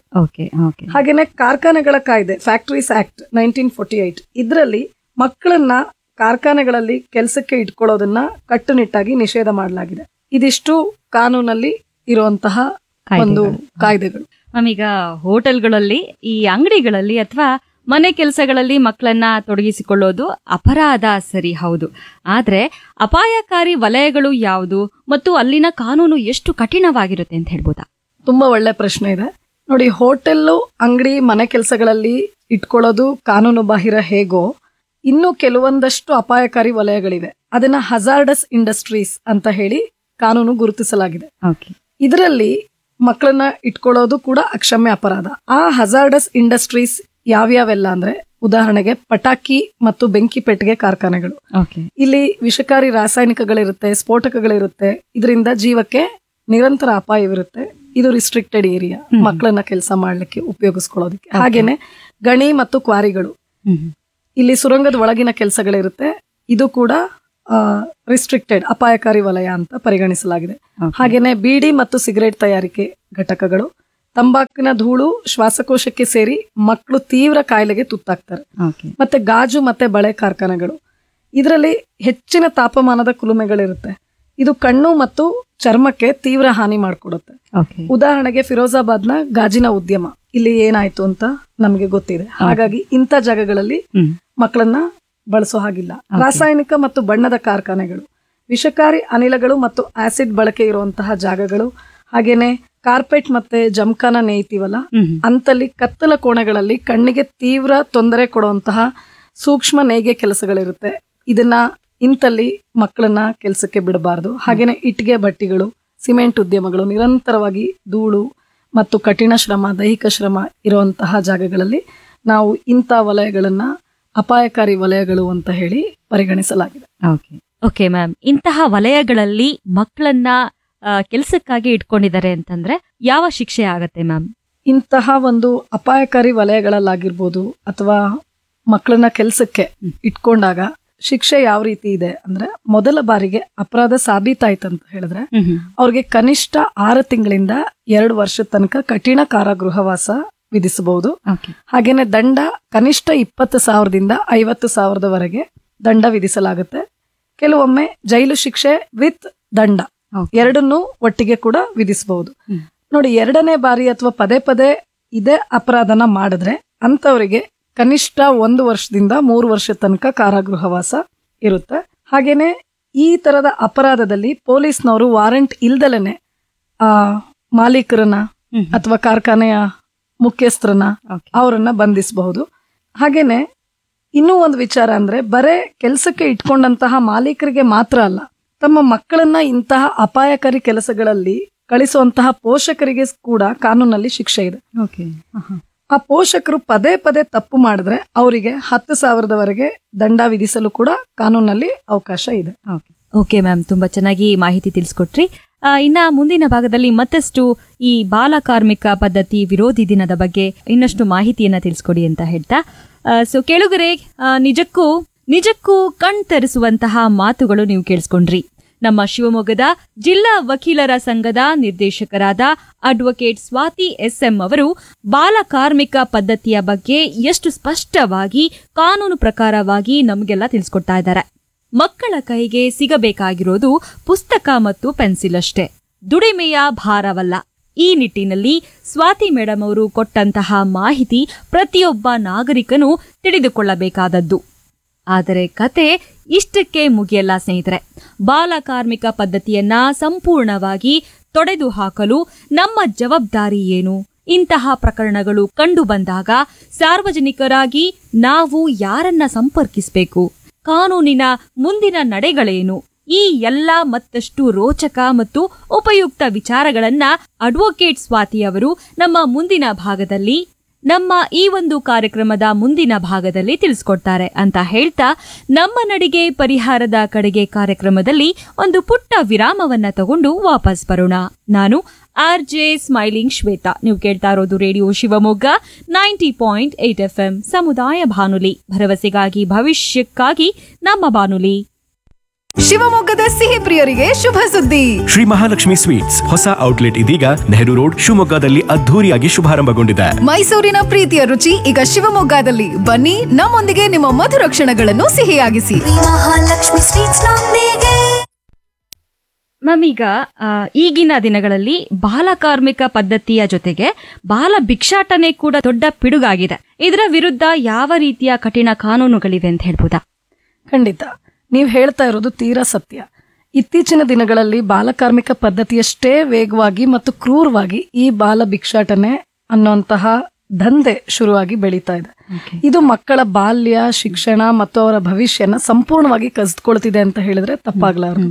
ಹಾಗೇನೆ ಕಾರ್ಖಾನೆಗಳ ಕಾಯ್ದೆ factories act nineteen forty eight ಇದರಲ್ಲಿ ಮಕ್ಕಳನ್ನ ಕಾರ್ಖಾನೆಗಳಲ್ಲಿ ಕೆಲಸಕ್ಕೆ ಇಟ್ಕೊಳ್ಳೋದನ್ನ ಕಟ್ಟುನಿಟ್ಟಾಗಿ ನಿಷೇಧ ಮಾಡಲಾಗಿದೆ ಇದಿಷ್ಟು ಕಾನೂನಲ್ಲಿ ಇರುವಂತಹ ಒಂದು ಕಾಯ್ದೆಗಳು ಮ್ಯಾಮ್ ಈಗ ಹೋಟೆಲ್ಗಳಲ್ಲಿ ಈ ಅಂಗಡಿಗಳಲ್ಲಿ ಅಥವಾ ಮನೆ ಕೆಲಸಗಳಲ್ಲಿ ಮಕ್ಕಳನ್ನ ತೊಡಗಿಸಿಕೊಳ್ಳೋದು ಅಪರಾಧ ಸರಿ ಹೌದು ಆದ್ರೆ ಅಪಾಯಕಾರಿ ವಲಯಗಳು ಯಾವುದು ಮತ್ತು ಅಲ್ಲಿನ ಕಾನೂನು ಎಷ್ಟು ಕಠಿಣವಾಗಿರುತ್ತೆ ಅಂತ ಹೇಳ್ಬೋದಾ ತುಂಬಾ ಒಳ್ಳೆ ಪ್ರಶ್ನೆ ಇದೆ ನೋಡಿ ಹೋಟೆಲ್ಲು ಅಂಗಡಿ ಮನೆ ಕೆಲಸಗಳಲ್ಲಿ ಇಟ್ಕೊಳ್ಳೋದು ಕಾನೂನು ಬಾಹಿರ ಹೇಗೋ ಇನ್ನು ಕೆಲವೊಂದಷ್ಟು ಅಪಾಯಕಾರಿ ವಲಯಗಳಿವೆ ಅದನ್ನ ಹಜಾರ್ಡಸ್ ಇಂಡಸ್ಟ್ರೀಸ್ ಅಂತ ಹೇಳಿ ಕಾನೂನು ಗುರುತಿಸಲಾಗಿದೆ ಇದರಲ್ಲಿ ಮಕ್ಕಳನ್ನ ಇಟ್ಕೊಳ್ಳೋದು ಕೂಡ ಅಕ್ಷಮ್ಯ ಅಪರಾಧ ಆ ಹಜಾರ್ಡಸ್ ಇಂಡಸ್ಟ್ರೀಸ್ ಯಾವ್ಯಾವೆಲ್ಲ ಅಂದ್ರೆ ಉದಾಹರಣೆಗೆ ಪಟಾಕಿ ಮತ್ತು ಬೆಂಕಿ ಪೆಟ್ಟಿಗೆ ಕಾರ್ಖಾನೆಗಳು ಇಲ್ಲಿ ವಿಷಕಾರಿ ರಾಸಾಯನಿಕಗಳಿರುತ್ತೆ ಸ್ಫೋಟಕಗಳಿರುತ್ತೆ ಇದರಿಂದ ಜೀವಕ್ಕೆ ನಿರಂತರ ಅಪಾಯವಿರುತ್ತೆ ಇದು ರಿಸ್ಟ್ರಿಕ್ಟೆಡ್ ಏರಿಯಾ ಮಕ್ಕಳನ್ನ ಕೆಲಸ ಮಾಡ್ಲಿಕ್ಕೆ ಉಪಯೋಗಿಸ್ಕೊಳ್ಳೋದಕ್ಕೆ ಹಾಗೇನೆ ಗಣಿ ಮತ್ತು ಕ್ವಾರಿಗಳು ಇಲ್ಲಿ ಸುರಂಗದ ಒಳಗಿನ ಕೆಲಸಗಳಿರುತ್ತೆ ಇದು ಕೂಡ ರಿಸ್ಟ್ರಿಕ್ಟೆಡ್ ಅಪಾಯಕಾರಿ ವಲಯ ಅಂತ ಪರಿಗಣಿಸಲಾಗಿದೆ ಹಾಗೇನೆ ಬೀಡಿ ಮತ್ತು ಸಿಗರೇಟ್ ತಯಾರಿಕೆ ಘಟಕಗಳು ತಂಬಾಕಿನ ಧೂಳು ಶ್ವಾಸಕೋಶಕ್ಕೆ ಸೇರಿ ಮಕ್ಕಳು ತೀವ್ರ ಕಾಯಿಲೆಗೆ ತುತ್ತಾಗ್ತಾರೆ ಮತ್ತೆ ಗಾಜು ಮತ್ತೆ ಬಳೆ ಕಾರ್ಖಾನೆಗಳು ಇದರಲ್ಲಿ ಹೆಚ್ಚಿನ ತಾಪಮಾನದ ಕುಲುಮೆಗಳಿರುತ್ತೆ ಇದು ಕಣ್ಣು ಮತ್ತು ಚರ್ಮಕ್ಕೆ ತೀವ್ರ ಹಾನಿ ಮಾಡಿಕೊಡುತ್ತೆ ಉದಾಹರಣೆಗೆ ಫಿರೋಜಾಬಾದ್ನ ಗಾಜಿನ ಉದ್ಯಮ ಇಲ್ಲಿ ಏನಾಯ್ತು ಅಂತ ನಮಗೆ ಗೊತ್ತಿದೆ ಹಾಗಾಗಿ ಇಂಥ ಜಾಗಗಳಲ್ಲಿ ಮಕ್ಕಳನ್ನ ಬಳಸೋ ಹಾಗಿಲ್ಲ ರಾಸಾಯನಿಕ ಮತ್ತು ಬಣ್ಣದ ಕಾರ್ಖಾನೆಗಳು ವಿಷಕಾರಿ ಅನಿಲಗಳು ಮತ್ತು ಆಸಿಡ್ ಬಳಕೆ ಇರುವಂತಹ ಜಾಗಗಳು ಹಾಗೇನೆ ಕಾರ್ಪೆಟ್ ಮತ್ತೆ ಜಮ್ಖಾನ ನೇಯ್ತೀವಲ್ಲ ಅಂತಲ್ಲಿ ಕತ್ತಲ ಕೋಣೆಗಳಲ್ಲಿ ಕಣ್ಣಿಗೆ ತೀವ್ರ ತೊಂದರೆ ಕೊಡುವಂತಹ ಸೂಕ್ಷ್ಮ ನೇಯ್ಗೆ ಕೆಲಸಗಳಿರುತ್ತೆ ಇದನ್ನ ಇಂತಲ್ಲಿ ಮಕ್ಕಳನ್ನ ಕೆಲಸಕ್ಕೆ ಬಿಡಬಾರ್ದು ಹಾಗೇನೆ ಇಟ್ಟಿಗೆ ಭಟ್ಟಿಗಳು ಸಿಮೆಂಟ್ ಉದ್ಯಮಗಳು ನಿರಂತರವಾಗಿ ಧೂಳು ಮತ್ತು ಕಠಿಣ ಶ್ರಮ ದೈಹಿಕ ಶ್ರಮ ಇರುವಂತಹ ಜಾಗಗಳಲ್ಲಿ ನಾವು ಇಂಥ ವಲಯಗಳನ್ನ ಅಪಾಯಕಾರಿ ವಲಯಗಳು ಅಂತ ಹೇಳಿ ಪರಿಗಣಿಸಲಾಗಿದೆ ಓಕೆ ಮ್ಯಾಮ್ ಇಂತಹ ವಲಯಗಳಲ್ಲಿ ಮಕ್ಕಳನ್ನ ಕೆಲಸಕ್ಕಾಗಿ ಇಟ್ಕೊಂಡಿದ್ದಾರೆ ಅಂತಂದ್ರೆ ಯಾವ ಶಿಕ್ಷೆ ಆಗತ್ತೆ ಮ್ಯಾಮ್ ಇಂತಹ ಒಂದು ಅಪಾಯಕಾರಿ ವಲಯಗಳಲ್ಲಾಗಿರ್ಬೋದು ಅಥವಾ ಮಕ್ಕಳನ್ನ ಕೆಲಸಕ್ಕೆ ಇಟ್ಕೊಂಡಾಗ ಶಿಕ್ಷೆ ಯಾವ ರೀತಿ ಇದೆ ಅಂದ್ರೆ ಮೊದಲ ಬಾರಿಗೆ ಅಪರಾಧ ಸಾಬೀತಾಯ್ತಂತ ಹೇಳಿದ್ರೆ ಅವ್ರಿಗೆ ಕನಿಷ್ಠ ಆರು ತಿಂಗಳಿಂದ ಎರಡು ವರ್ಷದ ತನಕ ಕಠಿಣ ಕಾರಾಗೃಹವಾಸ ವಿಧಿಸಬಹುದು ಹಾಗೇನೆ ದಂಡ ಕನಿಷ್ಠ ಇಪ್ಪತ್ತು ಸಾವಿರದಿಂದ ಐವತ್ತು ಸಾವಿರದವರೆಗೆ ದಂಡ ವಿಧಿಸಲಾಗುತ್ತೆ ಕೆಲವೊಮ್ಮೆ ಜೈಲು ಶಿಕ್ಷೆ ವಿತ್ ದಂಡ ಎರಡನ್ನೂ ಒಟ್ಟಿಗೆ ಕೂಡ ವಿಧಿಸಬಹುದು ನೋಡಿ ಎರಡನೇ ಬಾರಿ ಅಥವಾ ಪದೇ ಪದೇ ಇದೇ ಅಪರಾಧನ ಮಾಡಿದ್ರೆ ಅಂತವರಿಗೆ ಕನಿಷ್ಠ ಒಂದು ವರ್ಷದಿಂದ ಮೂರು ವರ್ಷ ತನಕ ಕಾರಾಗೃಹವಾಸ ಇರುತ್ತೆ ಹಾಗೇನೆ ಈ ತರದ ಅಪರಾಧದಲ್ಲಿ ಪೊಲೀಸ್ನವರು ವಾರೆಂಟ್ ಇಲ್ದಲೇನೆ ಆ ಮಾಲೀಕರನ್ನ ಅಥವಾ ಕಾರ್ಖಾನೆಯ ಮುಖ್ಯಸ್ಥರನ್ನ ಅವರನ್ನ ಬಂಧಿಸಬಹುದು ಹಾಗೇನೆ ಇನ್ನೂ ಒಂದು ವಿಚಾರ ಅಂದ್ರೆ ಬರೇ ಕೆಲಸಕ್ಕೆ ಇಟ್ಕೊಂಡಂತಹ ಮಾಲೀಕರಿಗೆ ಮಾತ್ರ ಅಲ್ಲ ತಮ್ಮ ಮಕ್ಕಳನ್ನ ಇಂತಹ ಅಪಾಯಕಾರಿ ಕೆಲಸಗಳಲ್ಲಿ ಕಳಿಸುವಂತಹ ಪೋಷಕರಿಗೆ ಕೂಡ ಕಾನೂನಲ್ಲಿ ಶಿಕ್ಷೆ ಇದೆ ಆ ಪೋಷಕರು ಪದೇ ಪದೇ ತಪ್ಪು ಮಾಡಿದ್ರೆ ಅವರಿಗೆ ಹತ್ತು ಸಾವಿರದವರೆಗೆ ದಂಡ ವಿಧಿಸಲು ಕೂಡ ಕಾನೂನಲ್ಲಿ ಅವಕಾಶ ಇದೆ ಓಕೆ ಮ್ಯಾಮ್ ತುಂಬಾ ಚೆನ್ನಾಗಿ ಮಾಹಿತಿ ತಿಳಿಸ್ಕೊಟ್ರಿ ಆ, ಇನ್ನ ಮುಂದಿನ ಭಾಗದಲ್ಲಿ ಮತ್ತಷ್ಟು ಈ ಬಾಲ ಕಾರ್ಮಿಕ ಪದ್ಧತಿ ವಿರೋಧಿ ದಿನದ ಬಗ್ಗೆ ಇನ್ನಷ್ಟು ಮಾಹಿತಿಯನ್ನ ತಿಳಿಸ್ಕೊಡಿ ಅಂತ ಹೇಳ್ತಾ ಸೊ ಕೇಳುಗರೆ ಆ, ನಿಜಕ್ಕೂ ನಿಜಕ್ಕೂ ಕಣ್ ತೆರೆಸುವಂತಹ ಮಾತುಗಳು ನೀವು ಕೇಳಿಸ್ಕೊಂಡ್ರಿ ನಮ್ಮ ಶಿವಮೊಗ್ಗದ ಜಿಲ್ಲಾ ವಕೀಲರ ಸಂಘದ ನಿರ್ದೇಶಕರಾದ ಅಡ್ವೊಕೇಟ್ ಸ್ವಾತಿ ಎಸ್ಎಂ ಅವರು ಬಾಲ ಕಾರ್ಮಿಕ ಪದ್ಧತಿಯ ಬಗ್ಗೆ ಎಷ್ಟು ಸ್ಪಷ್ಟವಾಗಿ ಕಾನೂನು ಪ್ರಕಾರವಾಗಿ ನಮಗೆಲ್ಲ ತಿಳಿಸ್ಕೊಡ್ತಾ ಇದ್ದಾರೆ ಮಕ್ಕಳ ಕೈಗೆ ಸಿಗಬೇಕಾಗಿರೋದು ಪುಸ್ತಕ ಮತ್ತು ಪೆನ್ಸಿಲ್ ಅಷ್ಟೇ ದುಡಿಮೆಯ ಭಾರವಲ್ಲ ಈ ನಿಟ್ಟಿನಲ್ಲಿ ಸ್ವಾತಿ ಮೇಡಮ್ ಅವರು ಕೊಟ್ಟಂತಹ ಮಾಹಿತಿ ಪ್ರತಿಯೊಬ್ಬ ನಾಗರಿಕನು ತಿಳಿದುಕೊಳ್ಳಬೇಕಾದದ್ದು ಆದರೆ ಕತೆ ಇಷ್ಟಕ್ಕೆ ಮುಗಿಯಲ್ಲ ಸ್ನೇಹಿತರೆ ಬಾಲ ಕಾರ್ಮಿಕ ಪದ್ಧತಿಯನ್ನ ಸಂಪೂರ್ಣವಾಗಿ ತೊಡೆದು ಹಾಕಲು ನಮ್ಮ ಜವಾಬ್ದಾರಿ ಏನು ಇಂತಹ ಪ್ರಕರಣಗಳು ಕಂಡು ಬಂದಾಗ ಸಾರ್ವಜನಿಕರಾಗಿ ನಾವು ಯಾರನ್ನ ಸಂಪರ್ಕಿಸಬೇಕು ಕಾನೂನಿನ ಮುಂದಿನ ನಡೆಗಳೇನು ಈ ಎಲ್ಲ ಮತ್ತಷ್ಟು ರೋಚಕ ಮತ್ತು ಉಪಯುಕ್ತ ವಿಚಾರಗಳನ್ನ ಅಡ್ವೊಕೇಟ್ ಸ್ವಾತಿ ಅವರು ನಮ್ಮ ಮುಂದಿನ ಭಾಗದಲ್ಲಿ ನಮ್ಮ ಈ ಒಂದು ಕಾರ್ಯಕ್ರಮದ ಮುಂದಿನ ಭಾಗದಲ್ಲಿ ತಿಳಿಸ್ಕೊಡ್ತಾರೆ ಅಂತ ಹೇಳ್ತಾ ನಮ್ಮ ನಡಿಗೆ ಪರಿಹಾರದ ಕಡೆಗೆ ಕಾರ್ಯಕ್ರಮದಲ್ಲಿ ಒಂದು ಪುಟ್ಟ ವಿರಾಮವನ್ನ ತಗೊಂಡು ವಾಪಸ್ ಬರೋಣ ನಾನು ಆರ್ ಜೆ ಸ್ಮೈಲಿಂಗ್ ಶ್ವೇತಾ ನೀವು ಕೇಳ್ತಾ ಇರೋದು radio Shivamogga ninety point eight F M ಸಮುದಾಯ ಬಾನುಲಿ ಭರವಸೆಗಾಗಿ ಭವಿಷ್ಯಕ್ಕಾಗಿ ನಮ್ಮ ಬಾನುಲಿ ಶಿವಮೊಗ್ಗದ ಸಿಹಿ ಪ್ರಿಯರಿಗೆ ಶುಭ ಸುದ್ದಿ ಶ್ರೀ ಮಹಾಲಕ್ಷ್ಮಿ ಸ್ವೀಟ್ಸ್ ಹೊಸ ಔಟ್ಲೆಟ್ ಇದೀಗ ನೆಹರು ರೋಡ್ ಶಿವಮೊಗ್ಗದಲ್ಲಿ ಅದ್ಧೂರಿಯಾಗಿ ಶುಭಾರಂಭಗೊಂಡಿದೆ ಮೈಸೂರಿನ ಪ್ರೀತಿಯ ರುಚಿ ಈಗ ಶಿವಮೊಗ್ಗದಲ್ಲಿ ಬನ್ನಿ ನಮ್ಮೊಂದಿಗೆ ನಿಮ್ಮ ಮಧುರ ಕ್ಷಣಗಳನ್ನು ಸಿಹಿಯಾಗಿಸಿ ಮ್ಯಾಮ್ ಈಗ ಆ, ಈಗಿನ ದಿನಗಳಲ್ಲಿ ಬಾಲ ಕಾರ್ಮಿಕ ಪದ್ಧತಿಯ ಜೊತೆಗೆ ಬಾಲ ಭಿಕ್ಷಾಟನೆ ಕೂಡ ದೊಡ್ಡ ಪಿಡುಗಾಗಿದೆ ಇದರ ವಿರುದ್ಧ ಯಾವ ರೀತಿಯ ಕಠಿಣ ಕಾನೂನುಗಳಿವೆ ಅಂತ ಹೇಳ್ಬೋದಾ ಖಂಡಿತ ನೀವು ಹೇಳ್ತಾ ಇರೋದು ತೀರಾ ಸತ್ಯ ಇತ್ತೀಚಿನ ದಿನಗಳಲ್ಲಿ ಬಾಲಕಾರ್ಮಿಕ ಪದ್ಧತಿಯಷ್ಟೇ ವೇಗವಾಗಿ ಮತ್ತು ಕ್ರೂರವಾಗಿ ಈ ಬಾಲ ಭಿಕ್ಷಾಟನೆ ಅನ್ನುವಂತಹ ದಂಧೆ ಶುರುವಾಗಿ ಬೆಳೀತಾ ಇದೆ ಇದು ಮಕ್ಕಳ ಬಾಲ್ಯ ಶಿಕ್ಷಣ ಮತ್ತು ಅವರ ಭವಿಷ್ಯನ ಸಂಪೂರ್ಣವಾಗಿ ಕಸಿದುಕೊಳ್ತಿದೆ ಅಂತ ಹೇಳಿದ್ರೆ ತಪ್ಪಾಗ್ಲಾರದು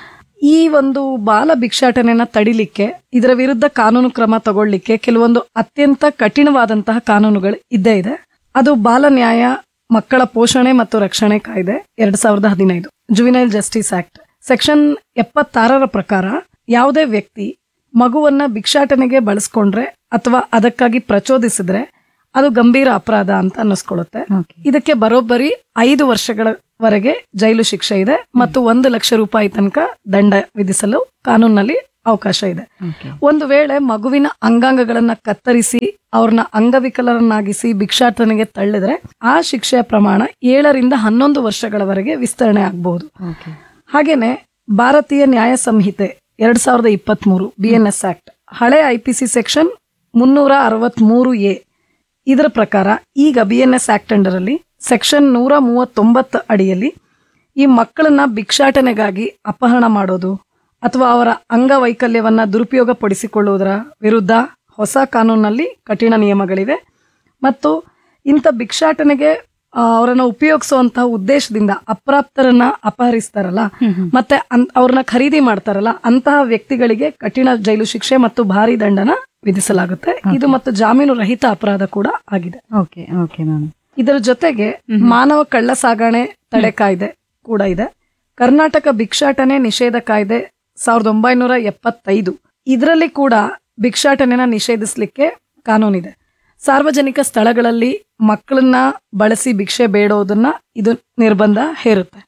ಈ ಒಂದು ಬಾಲ ಭಿಕ್ಷಾಟನೆನ ತಡಿಲಿಕ್ಕೆ ಇದರ ವಿರುದ್ಧ ಕಾನೂನು ಕ್ರಮ ತಗೊಳ್ಳಿಕ್ಕೆ ಕೆಲವೊಂದು ಅತ್ಯಂತ ಕಠಿಣವಾದಂತಹ ಕಾನೂನುಗಳು ಇದ್ದೇ ಇದೆ ಅದು ಬಾಲ ನ್ಯಾಯ ಮಕ್ಕಳ ಪೋಷಣೆ ಮತ್ತು ರಕ್ಷಣೆ ಕಾಯ್ದೆ ಎರಡ್ ಸಾವಿರದ ಹದಿನೈದು ಜುವಿನೈಲ್ ಜಸ್ಟಿಸ್ ಆಕ್ಟ್ ಸೆಕ್ಷನ್ ಎಪ್ಪತ್ತಾರರ ಪ್ರಕಾರ ಯಾವುದೇ ವ್ಯಕ್ತಿ ಮಗುವನ್ನ ಭಿಕ್ಷಾಟನೆಗೆ ಬಳಸ್ಕೊಂಡ್ರೆ ಅಥವಾ ಅದಕ್ಕಾಗಿ ಪ್ರಚೋದಿಸಿದ್ರೆ ಅದು ಗಂಭೀರ ಅಪರಾಧ ಅಂತ ಅನ್ನಿಸ್ಕೊಳ್ಳುತ್ತೆ ಇದಕ್ಕೆ ಬರೋಬ್ಬರಿ ಐದು ವರ್ಷಗಳವರೆಗೆ ಜೈಲು ಶಿಕ್ಷೆ ಇದೆ ಮತ್ತು ಒಂದು ಲಕ್ಷ ರೂಪಾಯಿ ತನಕ ದಂಡ ವಿಧಿಸಲು ಕಾನೂನಲ್ಲಿ ಅವಕಾಶ ಇದೆ ಒಂದು ವೇಳೆ ಮಗುವಿನ ಅಂಗಾಂಗಗಳನ್ನ ಕತ್ತರಿಸಿ ಅವ್ರನ್ನ ಅಂಗವಿಕಲರನ್ನಾಗಿಸಿ ಭಿಕ್ಷಾಟನೆಗೆ ತಳ್ಳಿದ್ರೆ ಆ ಶಿಕ್ಷೆಯ ಪ್ರಮಾಣ ಏಳರಿಂದ ಹನ್ನೊಂದು ವರ್ಷಗಳವರೆಗೆ ವಿಸ್ತರಣೆ ಆಗಬಹುದು ಹಾಗೇನೆ ಭಾರತೀಯ ನ್ಯಾಯ ಸಂಹಿತೆ ಎರಡ್ ಸಾವಿರದ ಇಪ್ಪತ್ತ್ ಮೂರು ಬಿಎನ್ಎಸ್ ಆಕ್ಟ್ ಹಳೆ ಐಪಿಸಿ ಸೆಕ್ಷನ್ ಮುನ್ನೂರ ಅರವತ್ಮೂರು ಎ ಇದರ ಪ್ರಕಾರ ಈಗ ಬಿಎನ್ಎಸ್ ಆಕ್ಟ್ ಅಂಡರ್ ಅಲ್ಲಿ ಸೆಕ್ಷನ್ ನೂರ ಮೂವತ್ತೊಂಬತ್ತು ಅಡಿಯಲ್ಲಿ ಈ ಮಕ್ಕಳನ್ನ ಭಿಕ್ಷಾಟನೆಗಾಗಿ ಅಪಹರಣ ಮಾಡೋದು ಅಥವಾ ಅವರ ಅಂಗವೈಕಲ್ಯವನ್ನ ದುರುಪಯೋಗ ಪಡಿಸಿಕೊಳ್ಳುವುದರ ವಿರುದ್ಧ ಹೊಸ ಕಾನೂನಲ್ಲಿ ಕಠಿಣ ನಿಯಮಗಳಿವೆ ಮತ್ತು ಇಂಥ ಭಿಕ್ಷಾಟನೆಗೆ ಆ, ಅವರನ್ನ ಉಪಯೋಗಿಸುವಂತಹ ಉದ್ದೇಶದಿಂದ ಅಪ್ರಾಪ್ತರನ್ನ ಅಪಹರಿಸ್ತಾರಲ್ಲ ಮತ್ತೆ ಅನ್- ಅವ್ರನ್ನ ಖರೀದಿ ಮಾಡ್ತಾರಲ್ಲ ಅಂತಹ ವ್ಯಕ್ತಿಗಳಿಗೆ ಕಠಿಣ ಜೈಲು ಶಿಕ್ಷೆ ಮತ್ತು ಭಾರಿ ದಂಡನ ವಿಧಿಸಲಾಗುತ್ತೆ ಇದು ಮತ್ತು ಜಾಮೀನು ರಹಿತ ಅಪರಾಧ ಕೂಡ ಆಗಿದೆ ಓಕೆ ಓಕೆ ಮ್ಯಾಮ್ ಇದರ ಜೊತೆಗೆ ಮಾನವ ಕಳ್ಳ ಸಾಗಣೆ ತಡೆ ಕಾಯ್ದೆ ಕೂಡ ಇದೆ ಕರ್ನಾಟಕ ಭಿಕ್ಷಾಟನೆ ನಿಷೇಧ ಕಾಯ್ದೆ ಸಾವಿರದ ಒಂಬೈನೂರ ಎಪ್ಪತ್ತೈದು ಇದರಲ್ಲಿ ಕೂಡ ಭಿಕ್ಷಾಟನೆನ ನಿಷೇಧಿಸಲಿಕ್ಕೆ ಕಾನೂನಿದೆ ಸಾರ್ವಜನಿಕ ಸ್ಥಳಗಳಲ್ಲಿ ಮಕ್ಕಳನ್ನ ಬಳಸಿ ಭಿಕ್ಷೆ ಬೇಡೋದನ್ನ ಇದು ನಿರ್ಬಂಧ ಹೇರುತ್ತೆ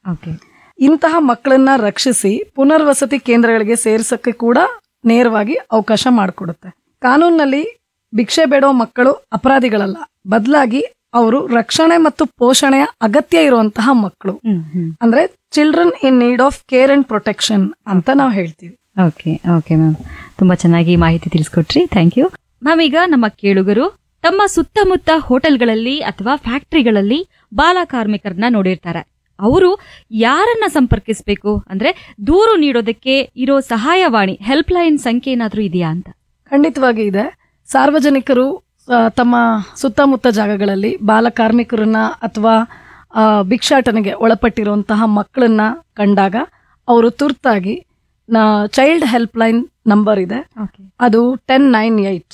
ಇಂತಹ ಮಕ್ಕಳನ್ನ ರಕ್ಷಿಸಿ ಪುನರ್ವಸತಿ ಕೇಂದ್ರಗಳಿಗೆ ಸೇರಿಸಕ್ಕೆ ಕೂಡ ನೇರವಾಗಿ ಅವಕಾಶ ಮಾಡಿಕೊಡುತ್ತೆ ಕಾನೂನಿನಲ್ಲಿ ಭಿಕ್ಷೆ ಬೇಡೋ ಮಕ್ಕಳು ಅಪರಾಧಿಗಳಲ್ಲ ಬದಲಾಗಿ ಅವರು ರಕ್ಷಣೆ ಮತ್ತು ಪೋಷಣೆಯ ಅಗತ್ಯ ಇರುವಂತಹ ಮಕ್ಕಳು ಅಂದ್ರೆ children in need of care and protection ಅಂತ ನಾವು ಹೇಳ್ತೀವಿ ಓಕೆ ಓಕೆ ಮ್ಯಾಮ್ ತುಂಬಾ ಚೆನ್ನಾಗಿ ಮಾಹಿತಿ ತಿಳಿಸ್ಕೊಟ್ರಿ ಥ್ಯಾಂಕ್ ಯು ಮ್ಯಾಮ್ ಈಗ ನಮ್ಮ ಕೇಳುಗರು ತಮ್ಮ ಸುತ್ತಮುತ್ತ ಹೋಟೆಲ್ಗಳಲ್ಲಿ ಅಥವಾ ಫ್ಯಾಕ್ಟರಿಗಳಲ್ಲಿ ಬಾಲ ಕಾರ್ಮಿಕರನ್ನ ನೋಡಿರ್ತಾರೆ ಅವರು ಯಾರನ್ನ ಸಂಪರ್ಕಿಸಬೇಕು ಅಂದ್ರೆ ದೂರು ನೀಡೋದಕ್ಕೆ ಇರೋ ಸಹಾಯವಾಣಿ ಹೆಲ್ಪ್ ಲೈನ್ ಸಂಖ್ಯೆ ಏನಾದ್ರೂ ಇದೆಯಾ ಅಂತ ಖಂಡಿತವಾಗಿ ಇದೆ ಸಾರ್ವಜನಿಕರು ಆ, ತಮ್ಮ ಸುತ್ತಮುತ್ತ ಜಾಗಗಳಲ್ಲಿ ಬಾಲ ಕಾರ್ಮಿಕರನ್ನ ಅಥವಾ ಆ, ಭಿಕ್ಷಾಟನೆಗೆ ಒಳಪಟ್ಟಿರುವಂತಹ ಮಕ್ಕಳನ್ನ ಕಂಡಾಗ ಅವರು ತುರ್ತಾಗಿ ಚೈಲ್ಡ್ ಹೆಲ್ಪ್ ಲೈನ್ ನಂಬರ್ ಇದೆ ಅದು ಟೆನ್ ನೈನ್ ಏಟ್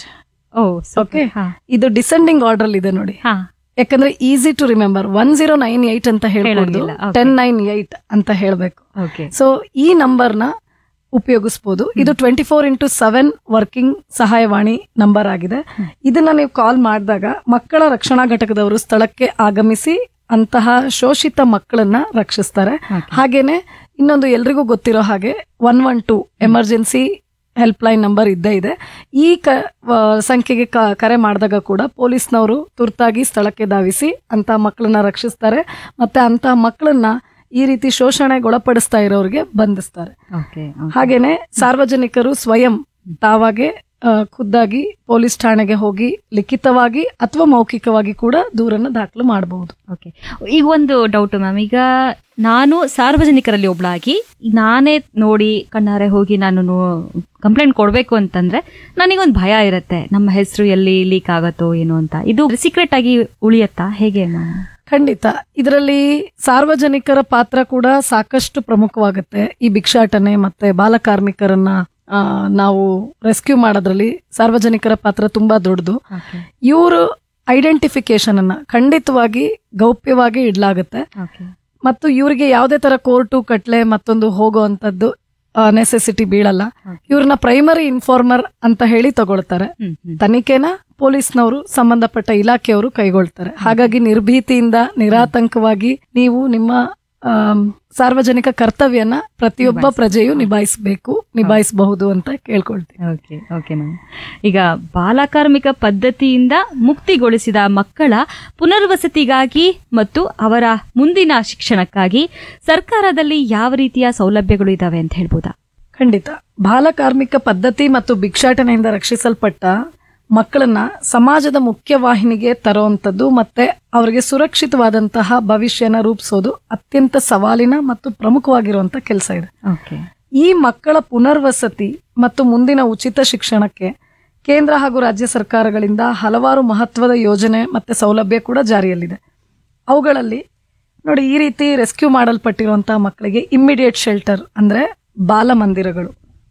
ಓಕೆ ಇದು ಡಿಸೆಂಡಿಂಗ್ ಆರ್ಡರ್ ಇದೆ ನೋಡಿ ಯಾಕಂದ್ರೆ easy to remember one zero nine eight ಅಂತ ಹೇಳ್ಬೋದು ಹೇಳೋಂಗಿಲ್ಲ, okay. ಟೆನ್ ನೈನ್ ಏಟ್ ಅಂತ ಹೇಳ್ಬೇಕು ಓಕೆ ಸೊ ಈ ನಂಬರ್ನ ಉಪಯೋಗಿಸ್ಬೋದು ಇದು twenty four into seven working ಸಹಾಯವಾಣಿ ನಂಬರ್ ಆಗಿದೆ ಇದನ್ನ ನೀವು ಕಾಲ್ ಮಾಡಿದಾಗ ಮಕ್ಕಳ ರಕ್ಷಣಾ ಘಟಕದವರು ಸ್ಥಳಕ್ಕೆ ಆಗಮಿಸಿ ಅಂತಹ ಶೋಷಿತ ಮಕ್ಕಳನ್ನ ರಕ್ಷಿಸ್ತಾರೆ ಹಾಗೇನೆ ಇನ್ನೊಂದು ಎಲ್ರಿಗೂ ಗೊತ್ತಿರೋ ಹಾಗೆ one one two emergency help line number ಇದ್ದೇ ಇದೆ ಈ ಕ ಆ, ಸಂಖ್ಯೆಗೆ ಕ- ಕರೆ ಮಾಡಿದಾಗ ಕೂಡ ಪೊಲೀಸ್ನವರು ತುರ್ತಾಗಿ ಸ್ಥಳಕ್ಕೆ ಧಾವಿಸಿ ಅಂತ ಮಕ್ಕಳನ್ನ ರಕ್ಷಿಸ್ತಾರೆ ಮತ್ತೆ ಅಂತ ಮಕ್ಕಳನ್ನ ಈ ರೀತಿ ಶೋಷಣೆಗೊಳಪಡಿಸ್ತಾ ಇರೋರಿಗೆ ಬಂಧಿಸ್ತಾರೆ ಓಕೆ ಹಾಗೇನೆ ಸಾರ್ವಜನಿಕರು ಸ್ವಯಂ ತಾವಾಗೆ ಆ, ಖುದ್ದಾಗಿ ಪೊಲೀಸ್ ಠಾಣೆಗೆ ಹೋಗಿ ಲಿಖಿತವಾಗಿ ಅಥವಾ ಮೌಖಿಕವಾಗಿ ಕೂಡ ದೂರನ್ನು ದಾಖಲು ಮಾಡಬಹುದು ಓಕೆ ಈಗ ಒಂದು ಡೌಟ್ ಮ್ಯಾಮ್ ಈಗ ನಾನು ಸಾರ್ವಜನಿಕರಲ್ಲಿ ಒಬ್ಳಾಗಿ ನಾನೇ ನೋಡಿ ಕಣ್ಣಾರೆ ಹೋಗಿ ನಾನು ಕಂಪ್ಲೇಂಟ್ ಕೊಡಬೇಕು ಅಂತಂದ್ರೆ ನನಗೊಂದು ಭಯ ಇರುತ್ತೆ ನಮ್ಮ ಹೆಸರು ಎಲ್ಲಿ ಲೀಕ್ ಆಗತ್ತೋ ಏನೋ ಅಂತ ಇದು ಸೀಕ್ರೆಟ್ ಆಗಿ ಉಳಿಯತ್ತಾ ಹೇಗೆ ಮ್ಯಾಮ್ ಖಂಡಿತ ಇದರಲ್ಲಿ ಸಾರ್ವಜನಿಕರ ಪಾತ್ರ ಕೂಡ ಸಾಕಷ್ಟು ಪ್ರಮುಖವಾಗುತ್ತೆ ಈ ಭಿಕ್ಷಾಟನೆ ಮತ್ತೆ ಬಾಲಕಾರ್ಮಿಕರನ್ನ ಆ, ನಾವು ರೆಸ್ಕ್ಯೂ ಮಾಡೋದ್ರಲ್ಲಿ ಸಾರ್ವಜನಿಕರ ಪಾತ್ರ ತುಂಬಾ ದೊಡ್ಡದು ಇವರು ಐಡೆಂಟಿಫಿಕೇಶನ್ ಅನ್ನ ಖಂಡಿತವಾಗಿ ಗೌಪ್ಯವಾಗಿ ಇಡ್ಲಾಗುತ್ತೆ ಮತ್ತು ಇವರಿಗೆ ಯಾವುದೇ ತರ ಕೋರ್ಟು ಕಟ್ಲೆ ಮತ್ತೊಂದು ಹೋಗುವಂತದ್ದು ನೆಸೆಸಿಟಿ ಬೀಳಲ್ಲ ಇವ್ರನ್ನ ಪ್ರೈಮರಿ ಇನ್ಫಾರ್ಮರ್ ಅಂತ ಹೇಳಿ ತಗೊಳ್ತಾರೆ ತನಿಖೆನ ಪೊಲೀಸ್ನವರು ಸಂಬಂಧಪಟ್ಟ ಇಲಾಖೆಯವರು ಕೈಗೊಳ್ತಾರೆ ಹಾಗಾಗಿ ನಿರ್ಭೀತಿಯಿಂದ ನಿರಾತಂಕವಾಗಿ ನೀವು ನಿಮ್ಮ ಆಮ್, ಸಾರ್ವಜನಿಕ ಕರ್ತವ್ಯನ ಪ್ರತಿಯೊಬ್ಬ ಪ್ರಜೆಯು ನಿಭಾಯಿಸಬೇಕು ನಿಭಾಯಿಸಬಹುದು ಅಂತ ಕೇಳ್ಕೊಳ್ತೀನಿ ಓಕೆ ಓಕೆ ಮ್ಯಾಮ್ ಈಗ ಬಾಲಕಾರ್ಮಿಕ ಪದ್ಧತಿಯಿಂದ ಮುಕ್ತಿಗೊಳಿಸಿದ ಮಕ್ಕಳ ಪುನರ್ವಸತಿಗಾಗಿ ಮತ್ತು ಅವರ ಮುಂದಿನ ಶಿಕ್ಷಣಕ್ಕಾಗಿ ಸರ್ಕಾರದಲ್ಲಿ ಯಾವ ರೀತಿಯ ಸೌಲಭ್ಯಗಳು ಇದಾವೆ ಅಂತ ಹೇಳ್ಬೋದಾ ಖಂಡಿತ ಬಾಲಕಾರ್ಮಿಕ ಪದ್ಧತಿ ಮತ್ತು ಭಿಕ್ಷಾಟನೆಯಿಂದ ರಕ್ಷಿಸಲ್ಪಟ್ಟ ಮಕ್ಕಳನ್ನ ಸಮಾಜದ ಮುಖ್ಯವಾಹಿನಿಗೆ ತರುವಂಥದ್ದು ಮತ್ತೆ ಅವರಿಗೆ ಸುರಕ್ಷಿತವಾದಂತಹ ಭವಿಷ್ಯನ ರೂಪಿಸೋದು ಅತ್ಯಂತ ಸವಾಲಿನ ಮತ್ತು ಪ್ರಮುಖವಾಗಿರುವಂತ ಕೆಲಸ ಇದೆ ಓಕೆ ಈ ಮಕ್ಕಳ ಪುನರ್ವಸತಿ ಮತ್ತು ಮುಂದಿನ ಉಚಿತ ಶಿಕ್ಷಣಕ್ಕೆ ಕೇಂದ್ರ ಹಾಗೂ ರಾಜ್ಯ ಸರ್ಕಾರಗಳಿಂದ ಹಲವಾರು ಮಹತ್ವದ ಯೋಜನೆ ಮತ್ತೆ ಸೌಲಭ್ಯ ಕೂಡ ಜಾರಿಯಲ್ಲಿದೆ ಅವುಗಳಲ್ಲಿ ನೋಡಿ ಈ ರೀತಿ ರೆಸ್ಕ್ಯೂ ಮಾಡಲ್ಪಟ್ಟಿರುವಂತಹ ಮಕ್ಕಳಿಗೆ ಇಮ್ಮಿಡಿಯೇಟ್ ಶೆಲ್ಟರ್ ಅಂದ್ರೆ ಬಾಲಮಂದಿರಗಳು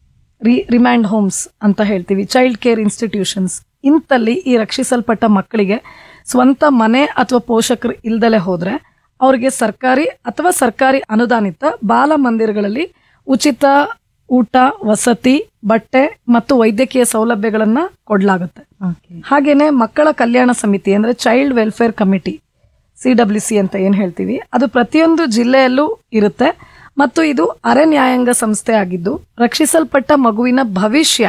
ರಿ ರಿಮ್ಯಾಂಡ್ ಹೋಮ್ಸ್ ಅಂತ ಹೇಳ್ತೀವಿ ಚೈಲ್ಡ್ ಕೇರ್ ಇನ್ಸ್ಟಿಟ್ಯೂಷನ್ಸ್ ಇಂತಲ್ಲಿ ಈ ರಕ್ಷಿಸಲ್ಪಟ್ಟ ಮಕ್ಕಳಿಗೆ ಸ್ವಂತ ಮನೆ ಅಥವಾ ಪೋಷಕರು ಇಲ್ದಲೆ ಹೋದ್ರೆ ಅವರಿಗೆ ಸರ್ಕಾರಿ ಅಥವಾ ಸರ್ಕಾರಿ ಅನುದಾನಿತ ಬಾಲ ಮಂದಿರಗಳಲ್ಲಿ ಉಚಿತ ಊಟ ವಸತಿ ಬಟ್ಟೆ ಮತ್ತು ವೈದ್ಯಕೀಯ ಸೌಲಭ್ಯಗಳನ್ನ ಕೊಡಲಾಗುತ್ತೆ ಹಾಗೇನೆ ಮಕ್ಕಳ ಕಲ್ಯಾಣ ಸಮಿತಿ ಅಂದ್ರೆ child welfare committee C W C ಅಂತ ಏನ್ ಹೇಳ್ತೀವಿ ಅದು ಪ್ರತಿಯೊಂದು ಜಿಲ್ಲೆಯಲ್ಲೂ ಇರುತ್ತೆ ಮತ್ತು ಇದು ಅರೆ ನ್ಯಾಯಾಂಗ ಸಂಸ್ಥೆ ಆಗಿದ್ದು ರಕ್ಷಿಸಲ್ಪಟ್ಟ ಮಗುವಿನ ಭವಿಷ್ಯ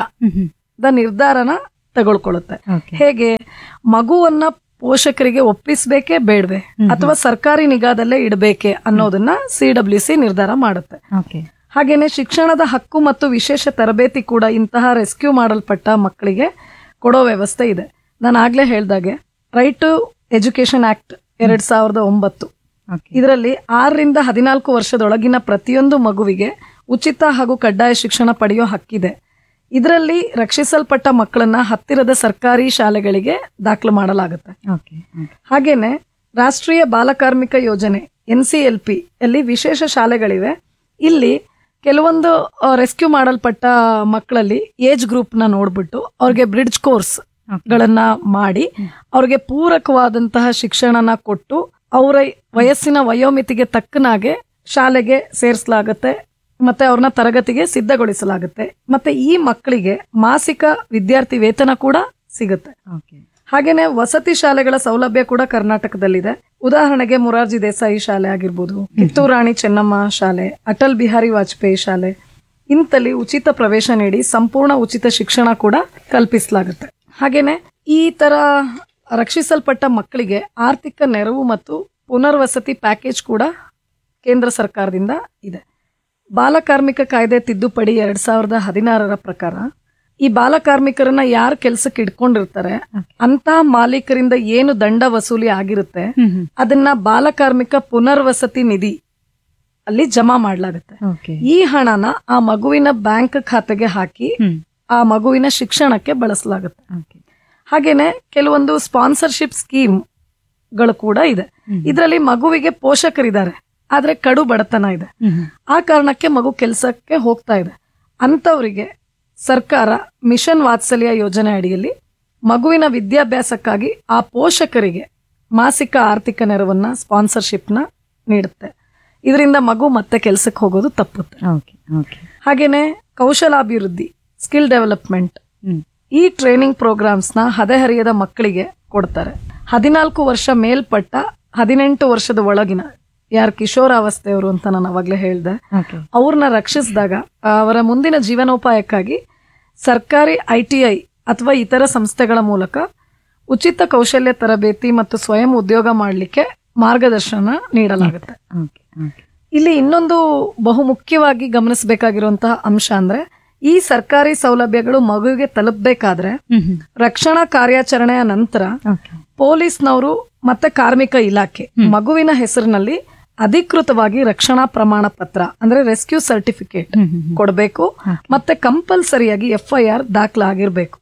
ದ ನಿರ್ಧಾರನ ತಗೊಳ್ಕೊಳ್ಳುತ್ತೆ ಹೇಗೆ ಮಗುವನ್ನ ಪೋಷಕರಿಗೆ ಒಪ್ಪಿಸ್ಬೇಕೇ ಬೇಡವೆ ಅಥವಾ ಸರ್ಕಾರಿ ನಿಗಾದಲ್ಲೇ ಇಡಬೇಕೆ ಅನ್ನೋದನ್ನ ಸಿ ಡಬ್ಲ್ಯೂ ಸಿ ನಿರ್ಧಾರ ಮಾಡುತ್ತೆ ಓಕೆ ಹಾಗೇನೆ ಶಿಕ್ಷಣದ ಹಕ್ಕು ಮತ್ತು ವಿಶೇಷ ತರಬೇತಿ ಕೂಡ ಇಂತಹ ರೆಸ್ಕ್ಯೂ ಮಾಡಲ್ಪಟ್ಟ ಮಕ್ಕಳಿಗೆ ಕೊಡೋ ವ್ಯವಸ್ಥೆ ಇದೆ ನಾನು ಆಗ್ಲೇ ಹೇಳ್ದಾಗೆ ರೈಟ್ ಟು ಎಜುಕೇಶನ್ ಆಕ್ಟ್ ಎರಡ್ ಸಾವಿರದ ಒಂಬತ್ತು ಇದರಲ್ಲಿ ಆರರಿಂದ ಹದಿನಾಲ್ಕು ವರ್ಷದೊಳಗಿನ ಪ್ರತಿಯೊಂದು ಮಗುವಿಗೆ ಉಚಿತ ಹಾಗೂ ಕಡ್ಡಾಯ ಶಿಕ್ಷಣ ಪಡೆಯೋ ಹಕ್ಕಿದೆ ಇದರಲ್ಲಿ ರಕ್ಷಿಸಲ್ಪಟ್ಟ ಮಕ್ಕಳನ್ನ ಹತ್ತಿರದ ಸರ್ಕಾರಿ ಶಾಲೆಗಳಿಗೆ ದಾಖಲು ಮಾಡಲಾಗುತ್ತೆ ಓಕೆ ಹಾಗೇನೆ ರಾಷ್ಟ್ರೀಯ ಬಾಲಕಾರ್ಮಿಕ ಯೋಜನೆ ಎನ್ ಸಿ ಎಲ್ ಪಿ ಅಲ್ಲಿ ವಿಶೇಷ ಶಾಲೆಗಳಿವೆ ಇಲ್ಲಿ ಕೆಲವೊಂದು ರೆಸ್ಕ್ಯೂ ಮಾಡಲ್ಪಟ್ಟ ಮಕ್ಕಳಲ್ಲಿ ಏಜ್ ಗ್ರೂಪ್ ನ ನೋಡ್ಬಿಟ್ಟು ಅವ್ರಿಗೆ ಬ್ರಿಡ್ಜ್ ಕೋರ್ಸ್ ಗಳನ್ನ ಮಾಡಿ ಅವ್ರಿಗೆ ಪೂರಕವಾದಂತಹ ಶಿಕ್ಷಣನ ಕೊಟ್ಟು ಅವರ ವಯಸ್ಸಿನ ವಯೋಮಿತಿಗೆ ತಕ್ಕನಾಗೆ ಶಾಲೆಗೆ ಸೇರಿಸಲಾಗುತ್ತೆ ಮತ್ತೆ ಅವ್ರನ್ನ ತರಗತಿಗೆ ಸಿದ್ಧಗೊಳಿಸಲಾಗುತ್ತೆ ಮತ್ತೆ ಈ ಮಕ್ಕಳಿಗೆ ಮಾಸಿಕ ವಿದ್ಯಾರ್ಥಿ ವೇತನ ಕೂಡ ಸಿಗುತ್ತೆ ಹಾಗೇನೆ ವಸತಿ ಶಾಲೆಗಳ ಸೌಲಭ್ಯ ಕೂಡ ಕರ್ನಾಟಕದಲ್ಲಿದೆ ಉದಾಹರಣೆಗೆ ಮುರಾರ್ಜಿ ದೇಸಾಯಿ ಶಾಲೆ ಆಗಿರ್ಬೋದು ಕಿತ್ತೂರು ರಾಣಿ ಚೆನ್ನಮ್ಮ ಶಾಲೆ ಅಟಲ್ ಬಿಹಾರಿ ವಾಜಪೇಯಿ ಶಾಲೆ ಇಂತಲ್ಲಿ ಉಚಿತ ಪ್ರವೇಶ ನೀಡಿ ಸಂಪೂರ್ಣ ಉಚಿತ ಶಿಕ್ಷಣ ಕೂಡ ಕಲ್ಪಿಸಲಾಗುತ್ತೆ ಹಾಗೇನೆ ಈ ತರ ರಕ್ಷಿಸಲ್ಪಟ್ಟ ಮಕ್ಕಳಿಗೆ ಆರ್ಥಿಕ ನೆರವು ಮತ್ತು ಪುನರ್ವಸತಿ ಪ್ಯಾಕೇಜ್ ಕೂಡ ಕೇಂದ್ರ ಸರ್ಕಾರದಿಂದ ಇದೆ ಬಾಲಕಾರ್ಮಿಕ ಕಾಯ್ದೆ ತಿದ್ದುಪಡಿ ಎರಡ್ ಸಾವಿರದ ಹದಿನಾರರ ಪ್ರಕಾರ ಈ ಬಾಲಕಾರ್ಮಿಕರನ್ನ ಯಾರು ಕೆಲ್ಸಕ್ಕೆ ಇಟ್ಕೊಂಡಿರ್ತಾರೆ ಅಂತ ಮಾಲೀಕರಿಂದ ಏನು ದಂಡ ವಸೂಲಿ ಆಗಿರುತ್ತೆ ಅದನ್ನ ಬಾಲಕಾರ್ಮಿಕ ಪುನರ್ವಸತಿ ನಿಧಿ ಅಲ್ಲಿ ಜಮಾ ಮಾಡಲಾಗುತ್ತೆ ಈ ಹಣನ ಆ ಮಗುವಿನ ಬ್ಯಾಂಕ್ ಖಾತೆಗೆ ಹಾಕಿ ಆ ಮಗುವಿನ ಶಿಕ್ಷಣಕ್ಕೆ ಬಳಸಲಾಗುತ್ತೆ ಹಾಗೇನೆ ಕೆಲವೊಂದು ಸ್ಪಾನ್ಸರ್ಶಿಪ್ ಸ್ಕೀಮ್ ಗಳು ಕೂಡ ಇದೆ ಇದರಲ್ಲಿ ಮಗುವಿಗೆ ಪೋಷಕರಿದ್ದಾರೆ ಆದ್ರೆ ಕಡು ಬಡತನ ಇದೆ ಆ ಕಾರಣಕ್ಕೆ ಮಗು ಕೆಲಸಕ್ಕೆ ಹೋಗ್ತಾ ಇದೆ ಅಂತವರಿಗೆ ಸರ್ಕಾರ ಮಿಷನ್ ವಾತ್ಸಲ್ಯ ಯೋಜನೆ ಅಡಿಯಲ್ಲಿ ಮಗುವಿನ ವಿದ್ಯಾಭ್ಯಾಸಕ್ಕಾಗಿ ಆ ಪೋಷಕರಿಗೆ ಮಾಸಿಕ ಆರ್ಥಿಕ ನೆರವನ್ನ ಸ್ಪಾನ್ಸರ್ಶಿಪ್ನ ನೀಡುತ್ತೆ ಇದರಿಂದ ಮಗು ಮತ್ತೆ ಕೆಲಸಕ್ಕೆ ಹೋಗೋದು ತಪ್ಪುತ್ತೆ ಹಾಗೇನೆ ಕೌಶಲಾಭಿವೃದ್ಧಿ ಸ್ಕಿಲ್ ಡೆವಲಪ್ಮೆಂಟ್ ಈ ಟ್ರೈನಿಂಗ್ ಪ್ರೋಗ್ರಾಮ್ಸ್ನ ಹದಿಹರಿಯದ ಮಕ್ಕಳಿಗೆ ಕೊಡ್ತಾರೆ ಹದಿನಾಲ್ಕು ವರ್ಷ ಮೇಲ್ಪಟ್ಟ ಹದಿನೆಂಟು ವರ್ಷದ ಒಳಗಿನ ಯಾರು ಕಿಶೋರಾವಸ್ಥೆಯವರು ಅಂತ ನಾನು ಅವಾಗ್ಲೇ ಹೇಳ್ದೆ ಅವ್ರನ್ನ ರಕ್ಷಿಸಿದಾಗ ಅವರ ಮುಂದಿನ ಜೀವನೋಪಾಯಕ್ಕಾಗಿ ಸರ್ಕಾರಿ ಐ ಟಿ ಐ ಅಥವಾ ಇತರ ಸಂಸ್ಥೆಗಳ ಮೂಲಕ ಉಚಿತ ಕೌಶಲ್ಯ ತರಬೇತಿ ಮತ್ತು ಸ್ವಯಂ ಉದ್ಯೋಗ ಮಾಡಲಿಕ್ಕೆ ಮಾರ್ಗದರ್ಶನ ನೀಡಲಾಗುತ್ತೆ ಇಲ್ಲಿ ಇನ್ನೊಂದು ಬಹು ಮುಖ್ಯವಾಗಿ ಗಮನಿಸಬೇಕಾಗಿರುವಂತಹ ಅಂಶ ಅಂದ್ರೆ ಈ ಸರ್ಕಾರಿ ಸೌಲಭ್ಯಗಳು ಮಗುವಿಗೆ ತಲುಪಬೇಕಾದ್ರೆ ರಕ್ಷಣಾ ಕಾರ್ಯಾಚರಣೆಯ ನಂತರ ಪೊಲೀಸ್ನವರು ಮತ್ತೆ ಕಾರ್ಮಿಕ ಇಲಾಖೆ ಮಗುವಿನ ಹೆಸರಿನಲ್ಲಿ ಅಧಿಕೃತವಾಗಿ ರಕ್ಷಣಾ ಪ್ರಮಾಣ ಪತ್ರ ಅಂದ್ರೆ ರೆಸ್ಕ್ಯೂ ಸರ್ಟಿಫಿಕೇಟ್ ಕೊಡಬೇಕು ಮತ್ತೆ ಕಂಪಲ್ಸರಿಯಾಗಿ ಎಫ್ ಐ ಆರ್ ದಾಖಲಾಗಿರ್ಬೇಕು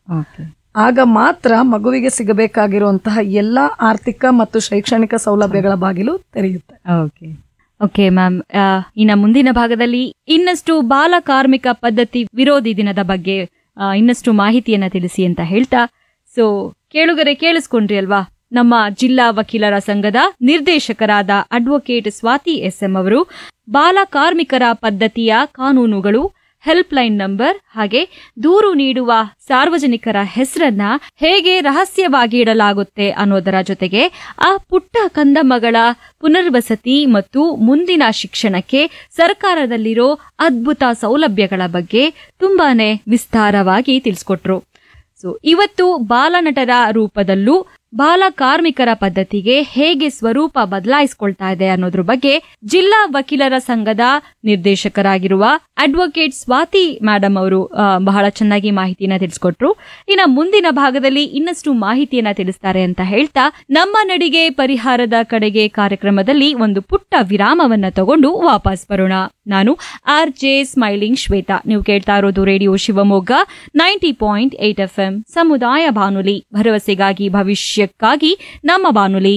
ಆಗ ಮಾತ್ರ ಮಗುವಿಗೆ ಸಿಗಬೇಕಾಗಿರುವಂತಹ ಎಲ್ಲಾ ಆರ್ಥಿಕ ಮತ್ತು ಶೈಕ್ಷಣಿಕ ಸೌಲಭ್ಯಗಳ ಬಾಗಿಲು ತೆರೆಯುತ್ತೆ ಓಕೆ ಓಕೆ ಮ್ಯಾಮ್ ಇನ್ನ ಮುಂದಿನ ಭಾಗದಲ್ಲಿ ಇನ್ನಷ್ಟು ಬಾಲ ಕಾರ್ಮಿಕ ಪದ್ಧತಿ ವಿರೋಧಿ ದಿನದ ಬಗ್ಗೆ ಆ, ಇನ್ನಷ್ಟು ಮಾಹಿತಿಯನ್ನ ತಿಳಿಸಿ ಅಂತ ಹೇಳ್ತಾ ಸೊ ಕೇಳುಗರೆ ಕೇಳಿಸ್ಕೊಂಡ್ರಿ ಅಲ್ವಾ ನಮ್ಮ ಜಿಲ್ಲಾ ವಕೀಲರ ಸಂಘದ ನಿರ್ದೇಶಕರಾದ ಅಡ್ವೊಕೇಟ್ ಸ್ವಾತಿ ಎಸ್ ಎಂ ಅವರು ಬಾಲ ಕಾರ್ಮಿಕರ ಪದ್ಧತಿಯ ಕಾನೂನುಗಳು ಹೆಲ್ಪ್ ಲೈನ್ ನಂಬರ್ ಹಾಗೆ ದೂರು ನೀಡುವ ಸಾರ್ವಜನಿಕರ ಹೆಸರನ್ನ ಹೇಗೆ ರಹಸ್ಯವಾಗಿ ಇಡಲಾಗುತ್ತೆ ಅನ್ನೋದರ ಜೊತೆಗೆ ಆ ಪುಟ್ಟ ಕಂದಮ್ಮಗಳ ಪುನರ್ವಸತಿ ಮತ್ತು ಮುಂದಿನ ಶಿಕ್ಷಣಕ್ಕೆ ಸರ್ಕಾರದಲ್ಲಿರೋ ಅದ್ಭುತ ಸೌಲಭ್ಯಗಳ ಬಗ್ಗೆ ತುಂಬಾನೇ ವಿಸ್ತಾರವಾಗಿ ತಿಳಿಸ್ಕೊಟ್ರು ಸೊ ಇವತ್ತು ಬಾಲನಟರ ರೂಪದಲ್ಲೂ ಬಾಲ ಕಾರ್ಮಿಕರ ಪದ್ಧತಿಗೆ ಹೇಗೆ ಸ್ವರೂಪ ಬದಲಾಯಿಸ್ಕೊಳ್ತಾ ಇದೆ ಅನ್ನೋದ್ರ ಬಗ್ಗೆ ಜಿಲ್ಲಾ ವಕೀಲರ ಸಂಘದ ನಿರ್ದೇಶಕರಾಗಿರುವ ಅಡ್ವೊಕೇಟ್ ಸ್ವಾತಿ ಮೇಡಮ್ ಅವರು ಆ, ಬಹಳ ಚೆನ್ನಾಗಿ ಮಾಹಿತಿಯನ್ನ ತಿಳಿಸ್ಕೊಟ್ರು ಇನ್ನ ಮುಂದಿನ ಭಾಗದಲ್ಲಿ ಇನ್ನಷ್ಟು ಮಾಹಿತಿಯನ್ನ ತಿಳಿಸ್ತಾರೆ ಅಂತ ಹೇಳ್ತಾ ನಮ್ಮ ನಡಿಗೆ ಪರಿಹಾರದ ಕಡೆಗೆ ಕಾರ್ಯಕ್ರಮದಲ್ಲಿ ಒಂದು ಪುಟ್ಟ ವಿರಾಮವನ್ನ ತಗೊಂಡು ವಾಪಸ್ ಬರೋಣ ನಾನು ಆರ್ ಜೆ ಸ್ಮೈಲಿಂಗ್ ಶ್ವೇತಾ ನೀವು ಕೇಳ್ತಾ ಇರೋದು radio Shivamogga ninety point eight F M ಸಮುದಾಯ ಬಾನುಲಿ ಭರವಸೆಗಾಗಿ ಭವಿಷ್ಯಕ್ಕಾಗಿ ನಮ್ಮ ಬಾನುಲಿ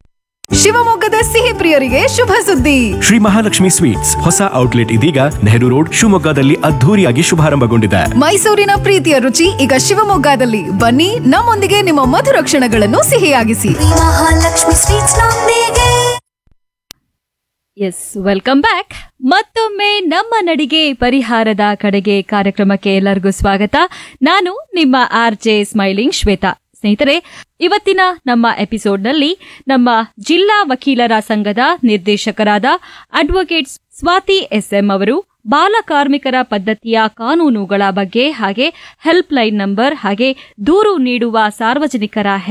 ಶಿವಮೊಗ್ಗದ ಸಿಹಿ ಪ್ರಿಯರಿಗೆ ಶುಭ ಸುದ್ದಿ ಶ್ರೀ ಮಹಾಲಕ್ಷ್ಮಿ ಸ್ವೀಟ್ಸ್ ಹೊಸ ಔಟ್ಲೆಟ್ ಇದೀಗ ನೆಹರು ರೋಡ್ ಶಿವಮೊಗ್ಗದಲ್ಲಿ ಅದ್ಧೂರಿಯಾಗಿ ಶುಭಾರಂಭಗೊಂಡಿದೆ ಮೈಸೂರಿನ ಪ್ರೀತಿಯ ರುಚಿ ಈಗ ಶಿವಮೊಗ್ಗದಲ್ಲಿ ಬನ್ನಿ ನಮ್ಮೊಂದಿಗೆ ನಿಮ್ಮ ಮಧುರ ಕ್ಷಣಗಳನ್ನು ಸಿಹಿಯಾಗಿಸಿ ಮಹಾಲಕ್ಷ್ಮಿ ಸ್ವೀಟ್ಸ್ ನೊಂದಿಗೆ ಎಸ್ ವೆಲ್ಕಮ್ ಬ್ಯಾಕ್ ಮತ್ತೊಮ್ಮೆ ನಮ್ಮ ನಡಿಗೆ ಪರಿಹಾರದ ಕಡೆಗೆ ಕಾರ್ಯಕ್ರಮಕ್ಕೆ ಎಲ್ಲರಿಗೂ ಸ್ವಾಗತ ನಾನು ನಿಮ್ಮ ಆರ್ ಜೆ ಸ್ಮೈಲಿಂಗ್ ಶ್ವೇತಾ ಸ್ನೇಹಿತರೆ ಇವತ್ತಿನ ನಮ್ಮ ಎಪಿಸೋಡ್ನಲ್ಲಿ ನಮ್ಮ ಜಿಲ್ಲಾ ವಕೀಲರ ಸಂಘದ ನಿರ್ದೇಶಕರಾದ ಅಡ್ವೊಕೇಟ್ ಸ್ವಾತಿ ಎಸ್ಎಂ ಅವರು ಬಾಲ ಕಾರ್ಮಿಕರ ಪದ್ಧತಿಯ ಕಾನೂನುಗಳ ಬಗ್ಗೆ ಹಾಗೆ ಹೆಲ್ಪ್ ಲೈನ್ ನಂಬರ್ ಹಾಗೆ ದೂರು ನೀಡುವ ಸಾರ್ವಜನಿಕರ